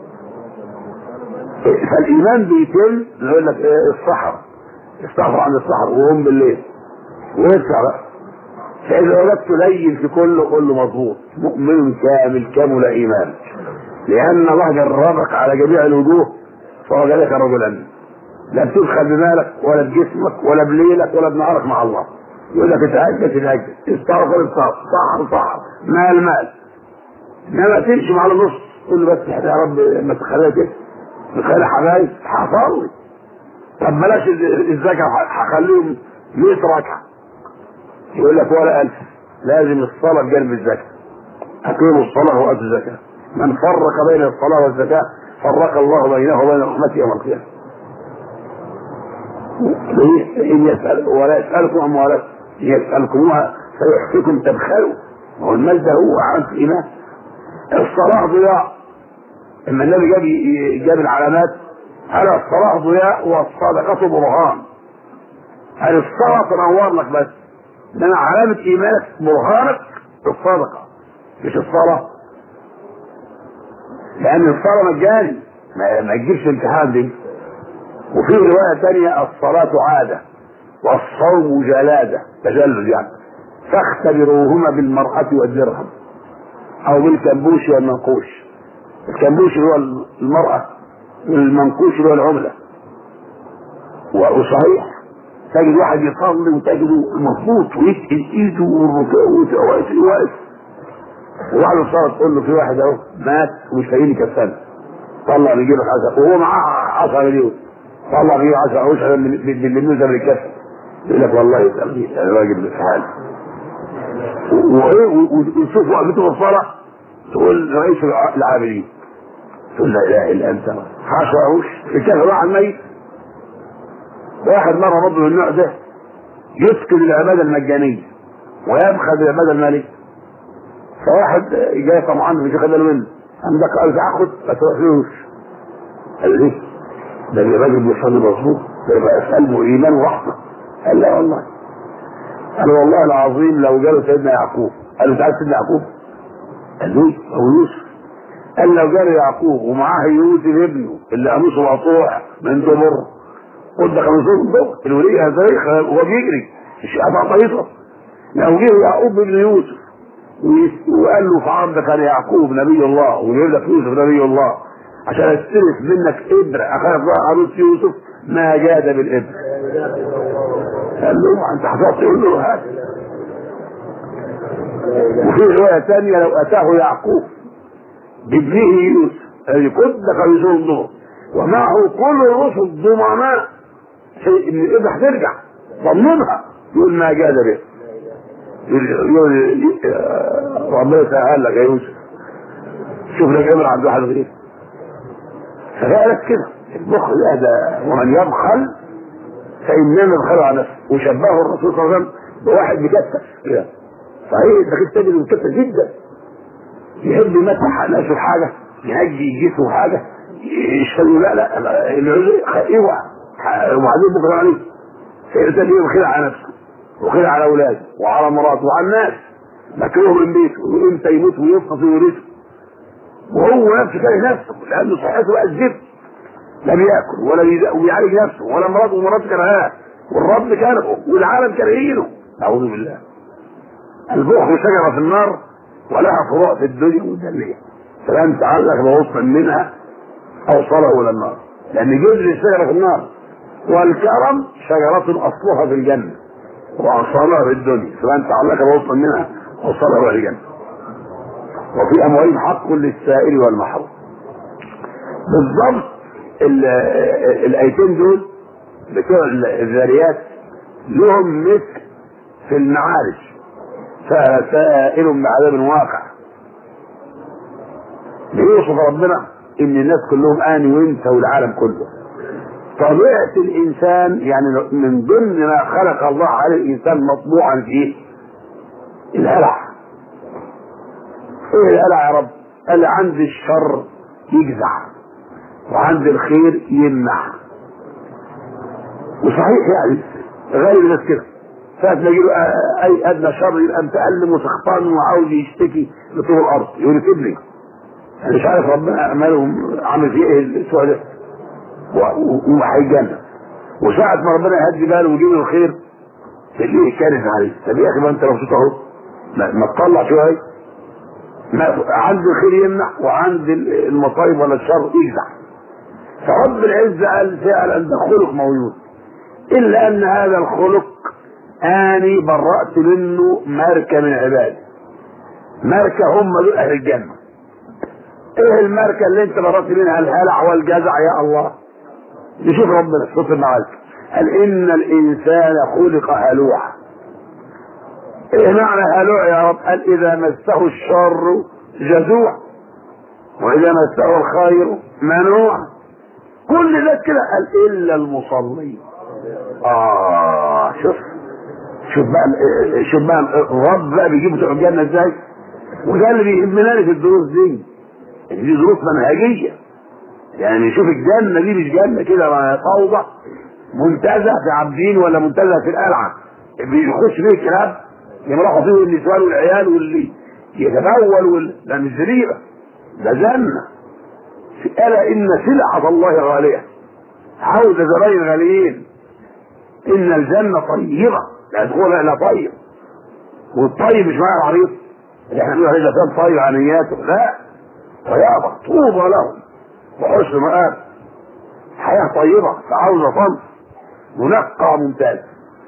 فالايمان بيتم يقول لك ايه السحر استغفر عن السحر وقوم بالليل ويدفع بقى فاذا وجدت لين في كله كله مظبوط مؤمن كامل كامل ايمان لان الله جربك على جميع الوجوه فوجدك رجلا لا بتبخل بمالك ولا بجسمك ولا بليلك ولا بنهارك مع الله يقول لك اتهجد تتهجد استغفر استغفر صحر صحر مال مال انما تمشي مع النص تقول له بس يا رب ما تخليها كده تخلي حبايب هصلي طب بلاش الزكاه هخليهم 100 ركعه يقول لك ولا ألف لازم الصلاه بجانب الزكاه اقيموا الصلاه واتوا الزكاه من فرق بين الصلاه والزكاه فرق الله بينه وبين رحمته يوم القيامه إن يسأل ولا يسألكم أموالكم يسألكموها فيحفكم تبخلوا هو المال ده هو عمل الإيمان الصلاة ضياء لما النبي جاب جاب العلامات قال الصلاة ضياء والصدقة برهان قال الصلاة تنور لك بس انما علامة ايمانك برهانك الصدقة مش الصلاة لأن الصلاة مجاني ما, ما تجيبش امتحان دي وفي رواية ثانية الصلاة عادة والصوم جلادة تجلد يعني فاختبروهما بالمرأة والدرهم أو بالكنبوش والمنقوش الكنبوش هو المرأة والمنقوش هو العملة وصحيح تجد واحد يصلي وتجده مظبوط ويتقل ايده والركوع واقف واقف وبعد الصلاه تقول له في واحد اهو مات ومش لاقي لي كفانه طلع بيجيب حاجه وهو معاه 10 مليون طلع بيجيب 10 او 10 مليون ده بالكفن يقول لك والله يسالني انا راجل في حالي وايه وتشوف وقفته في الصلاه تقول رئيس العابدين تقول لا اله الا انت حاشاهوش الكافر واحد ميت واحد مره برضه من النوع ده يسكن العباده المجانيه ويبخل بالعباده الماليه فواحد جاي طبعا مش واخد باله منه عندك قال تاخد ما تروحلوش قال ليه؟ ده الراجل بيصلي مظبوط ده يبقى في قلبه ايمان ورحمه قال لا والله قال والله العظيم لو جاله سيدنا يعقوب قال له انت عارف سيدنا يعقوب؟ قال له هو يوسف قال لو جاله يعقوب ومعاه يوسف ابنه اللي قميصه مقطوع من دمر قد خمسون دور الولي هذا هو بيجري مش قطع طريقه لو جه يعقوب ابن يوسف وقال له في عرضك انا يعقوب نبي الله ويقول لك يوسف نبي الله عشان استلف منك ابره اخاف بقى عروس يوسف ما جاد بالابره قال له انت هتقعد تقول له هذا وفي روايه ثانيه لو اتاه يعقوب بابنه يوسف اي قد خمسون الظهر ومعه كل الرسل ضمناء ان الابره هترجع ضمنها يقول ما جاد به يقول ربنا يسهل لك يا يوسف شوف لك امر عبد الواحد غير فقالت كده البخل ده ومن يبخل فانما يبخل على نفسه وشبهه الرسول صلى الله عليه وسلم بواحد بكتف صحيح ده كده تجد مكتف جدا يحب يمسح نفسه حاجه يهجي جسمه حاجه يشهد لا لا العذر اوعى وبعدين بكره عليه فيرتدي يبخل على نفسه وخير على اولاده وعلى مراته وعلى الناس مكروه من بيته وامتى يموت ويفقد ويورثه وهو نفسه كاره نفسه لان صحته بقت زفت لا بياكل ولا بيعالج نفسه ولا مراته ومراته كرهاه والرب كرهه والعالم كارهينه اعوذ بالله البخل شجره في النار ولها فروع في الدنيا مدلية فلن تعلق بغصن منها أوصله إلى النار لأن جزء الشجرة في النار والكرم شجرة أصلها في الجنة وأصلها في الدنيا فلن تعلق بغصن منها أوصله إلى الجنة وفي أموالهم حق للسائل والمحروم بالضبط ال- الآيتين دول بتوع الذاريات لهم مثل في المعارج فسائل بعذاب واقع بيوصف ربنا ان الناس كلهم اني وانت والعالم كله طبيعة الانسان يعني من ضمن ما خلق الله على الانسان مطبوعا فيه الهلع ايه الهلع يا رب قال عند الشر يجزع وعند الخير يمنع وصحيح يعني غالب الناس كده ساعة ما يجيله اي ادنى شر يبقى متألم وسخطان وعاوز يشتكي لطول الارض يقول سيبني انا مش عارف ربنا اعمالهم عامل فيه ايه الاسبوع ده وهيجنن وساعة ما ربنا يهدي باله ويجيب له الخير تلاقيه كارث عليه طب يا اخي ما انت لو صوت اهو ما ما تطلع شويه ما عند الخير يمنع وعند المصايب ولا الشر يجزع فرب العزة قال فعلا ده خلق موجود إلا أن هذا الخلق أني برأت منه ماركة من عبادي ماركة هم دول أهل الجنة إيه الماركة اللي أنت برأت منها الهلع والجزع يا الله نشوف ربنا في صوت المعارك قال إن الإنسان خلق هلوعا إيه معنى هلوع يا رب قال إذا مسه الشر جزوع وإذا مسه الخير منوع كل الناس كده قال إلا المصلين آه شوف شوف بقى شوف بقى الرب بقى بيجيب بتوع الجنة ازاي وده اللي بيهمنا في الدروس دي دي دروس منهجية يعني شوف الجنة دي مش جنة كده فوضى منتزه في عابدين ولا منتزه في القلعة بيخش فيه الكلاب يمرحوا فيه النسوان والعيال واللي يتبول وال... ده مش زريبة ده جنة ألا إن سلعة الله غالية عاوزة زباين غاليين إن الجنة طيبة لا تدخلها إلا طيب والطيب مش معنى عريض اللي احنا بنقول عليه ده طيب عن نياته لا طيابة طوبى لهم وحسن مآب حياة طيبة عاوزة صمت منقى ممتاز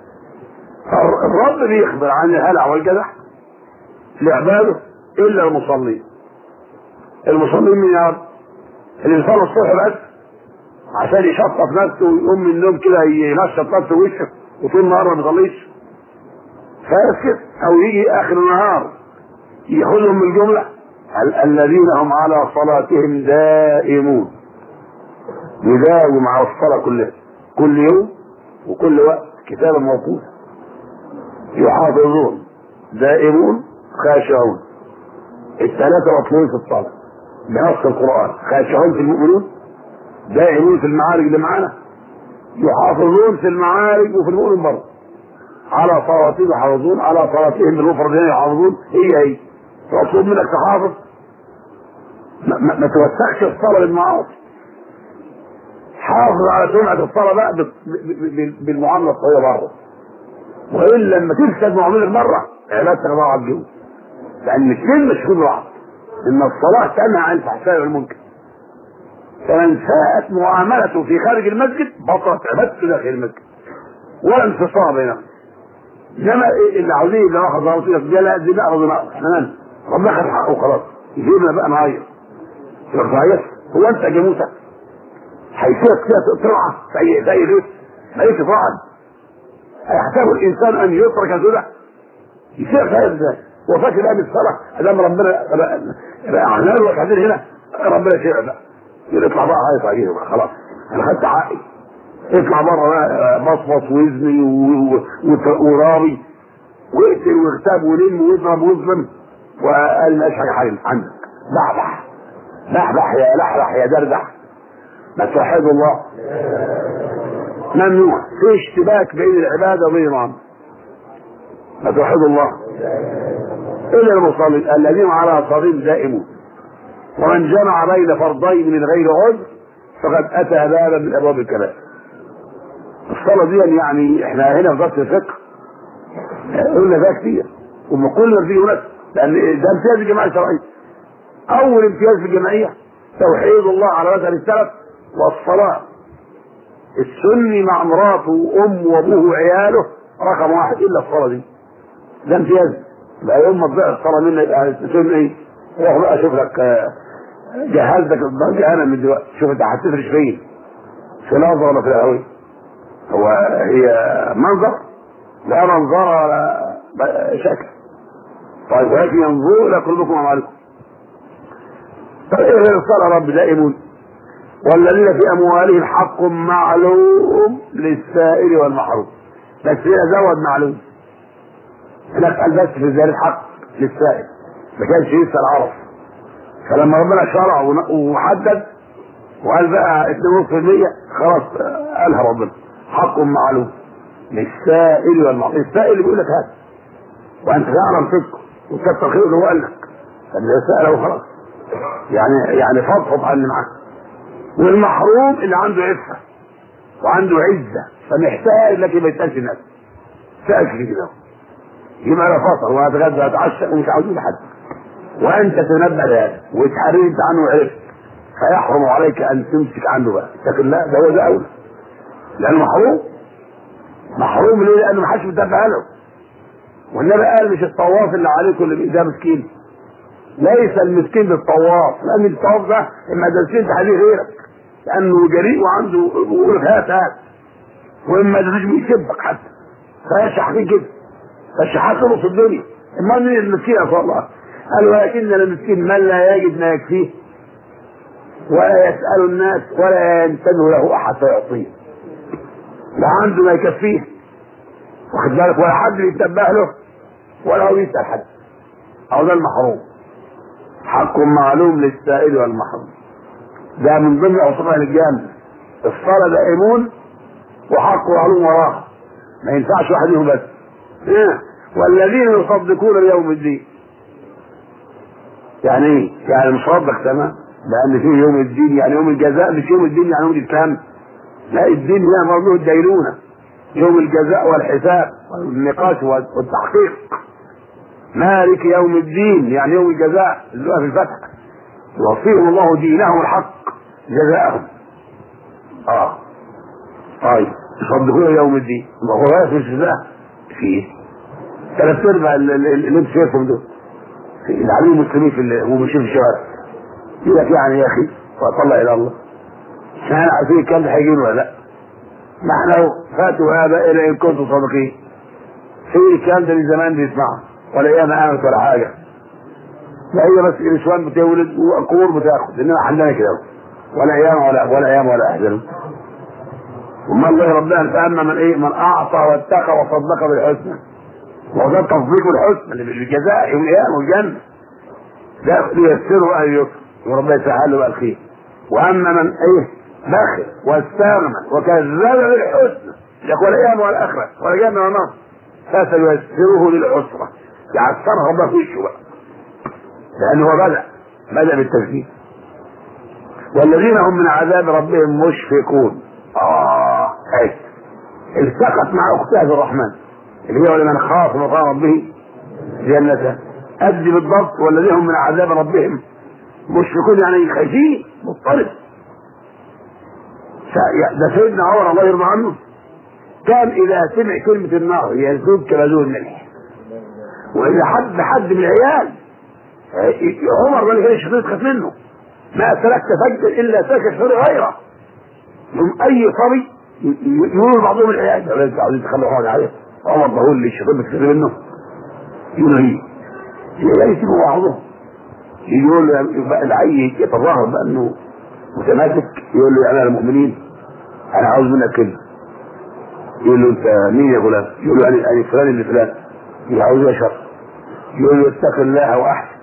الرب بيخبر عن الهلع والجدع لعباده إلا المصلين المصلين من يا رب اللي يصلي الصبح بس عشان يشطف نفسه ويقوم من النوم كده ينشط نفسه وشه وطول النهار ما بيصليش فاسكت او يجي اخر النهار ياخذهم من الجمله ال- الذين هم على صلاتهم دائمون يداوم على الصلاه كلها كل يوم وكل وقت كتابا موقوتا يحافظون دائمون خاشعون الثلاثه مطلوبين في الصلاه بنص القران خاشعون في المؤمنون دائمون في المعارك اللي معانا يحافظون في المعارك وفي المؤمن برضه على صلاتهم يحافظون على صلاتهم المفردين يحافظون هي هي مطلوب منك تحافظ ما, ما, ما توسخش الصلاه بالمعاصي حافظ على سمعه الصلاه بقى ب- ب- ب- بالمعامله الطيبه بره والا لما تفسد معاملتك بره عبادتك ضاعت على الجو لان الاثنين مش في بعض ان الصلاه تنهى عن الفحشاء والمنكر فمن ساءت معاملته في خارج المسجد بطلت عبادته داخل المسجد ولا انفصام بينهم انما اللي عاوزين اللي واخد ضابط يقول لك لا دي لا رضي ناقص احنا مالنا ربنا خد حقه خلاص يجيبنا بقى نعيط يروح تعيط هو انت جاموسه هيسيبك كده ترعى في اي في اي بيت ما ايه تفعل هيحتاج الانسان ان يترك كده يسيبك هذا ازاي هو فاكر بقى بالصلاه ادام ربنا احنا نروح عندنا هنا ربنا يشيع بقى يقول اطلع بقى عايز عجيب بقى خلاص انا خدت حقي اطلع بره بقى بصبص وزني و- و- وت- ورابي واقتل واغتاب ولم واضرب واظلم وقال مش حاجه حاجه عندك بحبح بحبح يا لحلح يا دردح ما توحد الله ممنوع في اشتباك بين العباده وبين العمل ما توحد الله الا المصلين الذين على صلاتهم دائمون ومن جمع بين فرضين من غير عذر فقد اتى بابا من ابواب الكبائر الصلاه دي يعني احنا هنا في درس الفقه قلنا فيها كتير وما قلنا في ناس لان ده امتياز الجماعه الشرعيه اول امتياز في الجماعيه توحيد الله على مثل السلف والصلاه السني مع مراته وامه وابوه وعياله رقم واحد الا الصلاه دي ده امتياز بقى يوم ما تضيع الصلاه منك يبقى تسن ايه؟ روح بقى شوف لك آه، جهزتك الضجة انا من دلوقتي شوف انت هتفرش فين في لحظه ولا في الهوية هو هي منظر لا منظر ولا ب- شكل طيب ولكن ينظروا الى قلوبكم واعمالكم طيب ايه الصلاه رب دائمون والذين في اموالهم حق معلوم للسائل والمحروم بس هنا زود معلوم هناك قال بس في ذلك حق للسائل ما كانش يسال عرف فلما ربنا شرع ون- وحدد وقال بقى 2.5% خلاص آه، قالها ربنا حق معلوم للسائل والمحروم السائل اللي بيقول لك هات وانت تعلم صدقه وكتر خيره اللي هو قال لك فاللي سأله خلاص يعني يعني فضفض عن اللي معاه والمحروم اللي عنده عفه وعنده عزه فمحتاج لكن ما يسالش الناس سالش كده يبقى لا فطر ولا اتغدى ولا اتعشى ومش عاوزين لحد وانت تنبه لهذا وتحريت عنه وعرفت فيحرم عليك ان تمسك عنه بقى لكن لا ده هو ده اولى لانه محروم محروم ليه؟ لانه ما حدش متابع له والنبي قال مش الطواف اللي عليكم اللي ده مسكين ليس المسكين بالطواف لان الطواف ده اما ده مسكين تحديه غيرك لانه جريء وعنده يقول لك هات هات واما ده مش بيسبك حتى فيشح فيه كده فالشحات نص الدنيا امال مين المسكين يا رسول الله؟ قال ولكن المسكين من لا يجد ما يكفيه ولا يسأل الناس ولا ينتبه له احد فيعطيه لا عنده ما يكفيه واخد بالك ولا حد يتبه له ولا هو يسأل حد او ده المحروم حق معلوم للسائل والمحروم ده من ضمن عصور اهل الجنه الصلاه دائمون وحق معلوم وراها ما ينفعش واحد يهم بس إيه؟ والذين يصدقون بيوم الدين يعني ايه؟ يعني مصدق تمام لان فيه يوم الدين يعني يوم الجزاء مش يوم الدين يعني يوم الاسلام لا الدين هنا مرضوه الدينونه يوم الجزاء والحساب والنقاش والتحقيق مالك يوم الدين يعني يوم الجزاء اللي هو في الفتح يوفيهم الله دينهم الحق جزاءهم اه طيب يصدقون يوم الدين ما هو غاية في الجزاء فيه ثلاث ارباع اللي اللي انت شايفهم دول اللي عليهم المسلمين في اللي وماشيين في الشوارع يقول لك يعني يا اخي وطلع الى الله احنا عارفين الكلام ده هيجي ولا لا نحن فاتوا ابائنا ان كنتم صادقين في الكلام ده من زمان بيسمعه ولا ايام قامت ولا حاجه لا هي بس النسوان بتولد والقبور بتاخد انما عندنا كده ولا ايام ولا ولا ايام ولا احزان وما الله ربنا فاما من ايه من اعطى واتقى وصدق بالحسنى وده تصديق الحسنى اللي بالجزاء يوم القيامه والجنه ده ليسره اهل اليسر وربنا يسهل له بقى الخير واما من ايه بخل واستغنى وكذب بالحسنى يقول ايام ولا اخره ولا جنه ولا نار فسييسره للعسره يعسرها الله في وشه بقى لانه هو بدا بدا بالتكذيب والذين هم من عذاب ربهم مشفقون اه اي التقت مع اختها في الرحمن اللي هي ولمن خاف مقام ربه جنته قد بالضبط والذين هم من عذاب ربهم مشفقون يعني خايفين مضطرب ده سيدنا عمر الله يرضى عنه كان اذا سمع كلمه النار يزود كبدون الملح واذا حد حد من العيال عمر ما كانش يخاف منه ما سلكت فجر الا سلك شر غيره من اي صبي يقول بعضهم العيال يا انت عايزين تخلوا حاجه عليه عمر ده هو اللي الشيطان بتخاف منه يقول هي لا يسيبوا بعضهم يقول له العي يتظاهر بانه متماسك يقول له يا امير المؤمنين انا عاوز منك كلمه يقول له انت مين يا غلام؟ يقول له انا انا فلان اللي فلان يقول عاوز يا شر يقول له اتق الله واحسن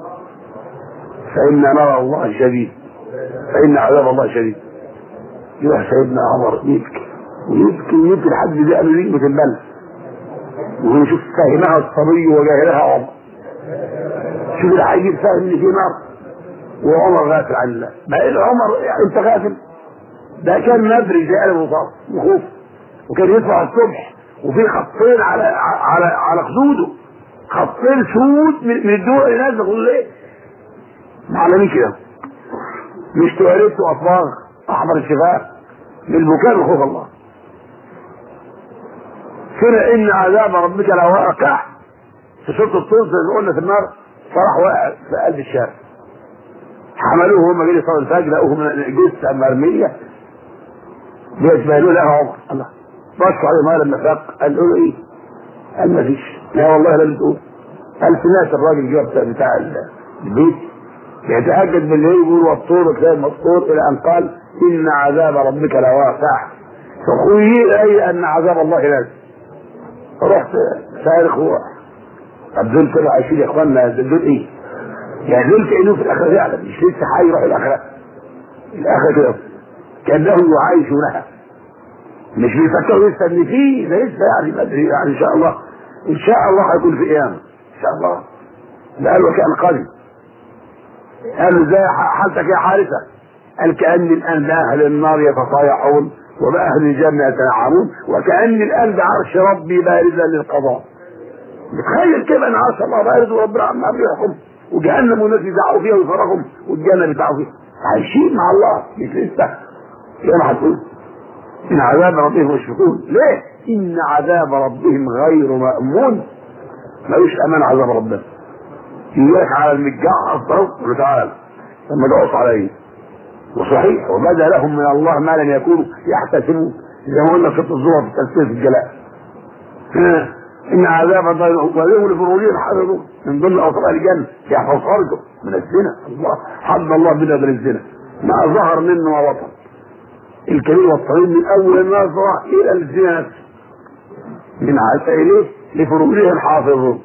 فإن نرى الله شديد فإن عذاب الله شديد يروح سيدنا عمر يبكي ويبكي ويبكي لحد دي قالوا لي البلد ونشوف فهمها الصبي وجاهلها عمر شوف الحي فاهم ان في نار وعمر غافل عن الله بقى عمر يعني انت غافل ده كان مدري زي قلب الرصاص وخوف وكان يطلع الصبح وفي خطين على على على خدوده خطين سود من من الدول اللي نازله كل ايه معلمين كده مش تواليت واطباق احمر الشفاه من البكاء من خوف الله كده ان عذاب ربك لواقع في سوره الطور زي ما قلنا في النار فراح واقع في قلب الشارع حملوه هم جايين يصلوا الفجر لقوه من جثه مرميه بيتباهلوا لها عمر الله بصوا عليه ما لما فاق قال له ايه؟ قال ما فيش لا والله لم تقول قال سمعت الراجل جه بتاع, بتاع البيت يتهجد بالليل يقول والطور تلاقي المسطور الى ان قال ان عذاب ربك لواقع فخيل اي ان عذاب الله لازم رحت صارخ هو طب دول كده عايشين يا اخوانا دول ايه؟ يعني دول كانه في الاخره يعلم مش لسه حي يروح الاخره الاخره كده كانه يعايشونها مش بيفكروا لسه ان في ده لسه يعني بدري يعني ان شاء الله ان شاء الله هيكون في قيامه ان شاء الله ده قال وكان قريب قال ازاي حالتك يا حارثه قال كان الان باهل النار يتصايحون وباهل الجنه يتنعمون وكان الان بعرش ربي بارزا للقضاء تخيل كيف ان عرش الله بارز وربنا عم بيحكم وجهنم والناس يزعقوا فيها ويفرقهم والجنه بتاعوا فيها عايشين مع الله مش لسه زي ما هتقول ان عذاب ربهم مشفقون ليه؟ ان عذاب ربهم غير مامون ملوش امان عذاب ربنا اياك على المجاع اصلا تعالى لما تقص عليه وصحيح وبدا لهم من الله ما لم يكونوا يحتسبون زي ما قلنا في الظهر في التفسير في الجلاء ان عذاب ولهم لفروجهم حافظون من ضمن اوصاف الجنه يحفظ فرجه من الزنا الله حد الله بنا من الزنا ما ظهر منه وبطن الكبير والصغير من اول النظره الى الزنا نفسه من عسى اليه لفروجهم حافظون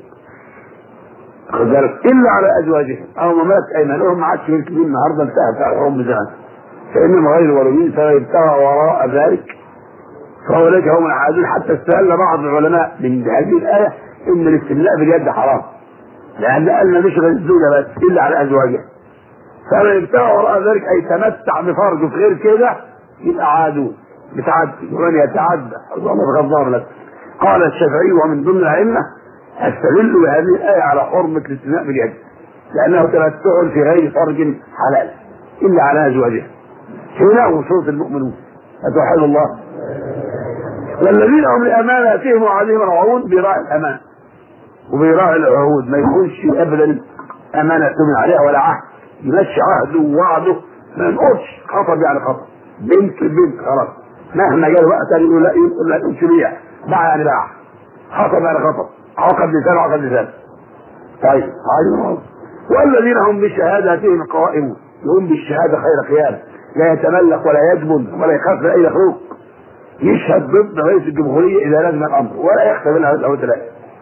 خد بالك الا على ازواجهم او ما مات ايمانهم ما عادش ملك مين النهارده انتهى بتاع الحرم زمان فانهم غير ولوين فلا يبتغى وراء ذلك فاولئك هم العادون حتى استدل بعض العلماء من هذه الايه ان الاستملاء باليد حرام لان قالنا نشغل الزوجه بس الا على ازواجها فمن ابتغى وراء ذلك اي تمتع بفرجه في غير كده يبقى عادون بتعدي ومن يتعدى الله غضب لك قال الشافعي ومن ضمن الائمه استدل بهذه الايه على حرمه الاستثناء باليد لانه تمتع في غير فرج حلال الا على ازواجها هنا وصوت المؤمنون اتوحد الله والذين هم لاماناتهم وعهدهم راعون بيراعي الامان وبيراعي العهود ما يكونش ابدا امانه من عليها ولا عهد يمشي عهده ووعده ما ينقضش خطب يعني خطب بنت البنت خلاص مهما جاء وقت يقول لا يقول لا تمشي بيع باع يعني باع خطب يعني خطب عقد لسان عقد لسان طيب عايز والذين هم بشهاداتهم قائمون يقوم بالشهاده خير قيام لا يتملك ولا يجبن ولا يخاف من اي مخلوق يشهد ضد رئيس الجمهوريه اذا لزم الامر ولا يخشى منها او تلاقي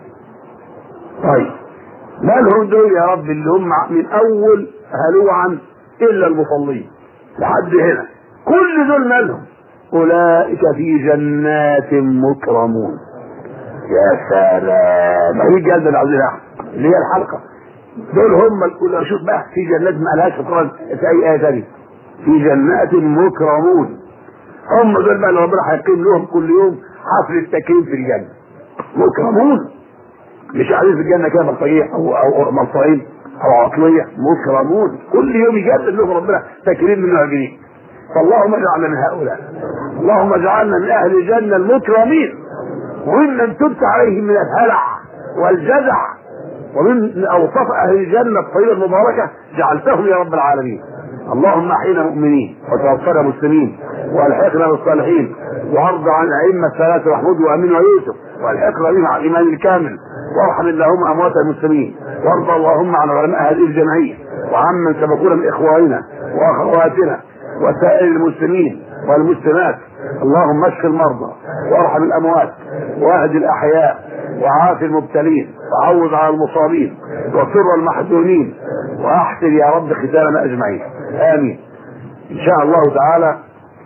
طيب ما لهم دول يا رب اللي هم من اول هلوعا الا المصلين لحد هنا كل دول مالهم اولئك في جنات مكرمون يا سلام هي الجنه العظيمه اللي هي الحلقه دول هم الأولى شوف بقى في جنات ما لهاش قرآن في اي ايه ثانيه في جنات مكرمون هم دول بقى اللي ربنا هيقيم لهم كل يوم حفل التكريم في الجنه مكرمون مش قاعدين في الجنه كده ملطيين او او ملطيين او عطليه مكرمون كل يوم يجدد لهم ربنا تكريم من نوع جديد فاللهم اجعلنا من هؤلاء اللهم اجعلنا من اهل الجنه المكرمين وممن تبت عليهم من الهلع والجزع ومن اوصاف اهل الجنه الطيبه المباركه جعلتهم يا رب العالمين اللهم احينا مؤمنين وتوفنا مسلمين والحقنا بالصالحين وارض عن ائمه الثلاثه محمود وامين ويوسف والحقنا بهم على الايمان الكامل وارحم اللهم اموات المسلمين وارض اللهم عن علماء هذه الجمعيه وعمن سبقونا من اخواننا واخواتنا وسائر المسلمين والمسلمات اللهم اشف المرضى وارحم الاموات واهد الاحياء وعاف المبتلين وعوض على المصابين وسر المحزونين واحسن يا رب ختامنا اجمعين امين ان شاء الله تعالى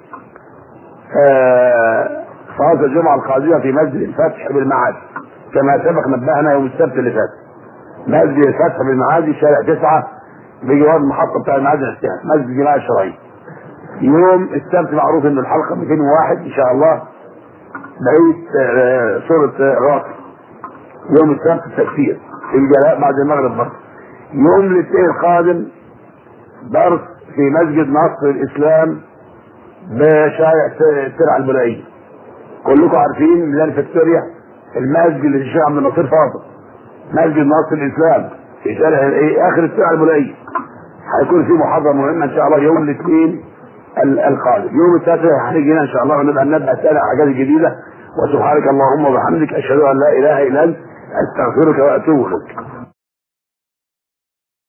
صلاه الجمعه القادمه في مسجد الفتح بالمعادي كما سبق نبهنا يوم السبت اللي فات مسجد الفتح بالمعادي شارع تسعه بجوار المحطه بتاع المعادي نفسها مسجد جماعه الشرعيه يوم السبت معروف ان الحلقه 201 ان شاء الله بقيه سوره راس يوم السبت التكفير في الجلاء بعد المغرب برضه يوم الاثنين القادم درس في مسجد نصر الاسلام بشارع ترع البلائية كلكم عارفين ميدان فيكتوريا المسجد اللي الشيخ عبد الناصر فاضل مسجد نصر الاسلام في شارع ايه اخر الترع البلائية هيكون في محاضرة مهمة ان شاء الله يوم الاثنين ال- القادم يوم التاسع هنيجي هنا ان شاء الله ونبقى نبدا تاني حاجات جديده وسبحانك اللهم وبحمدك اشهد ان لا اله الا انت استغفرك واتوب اليك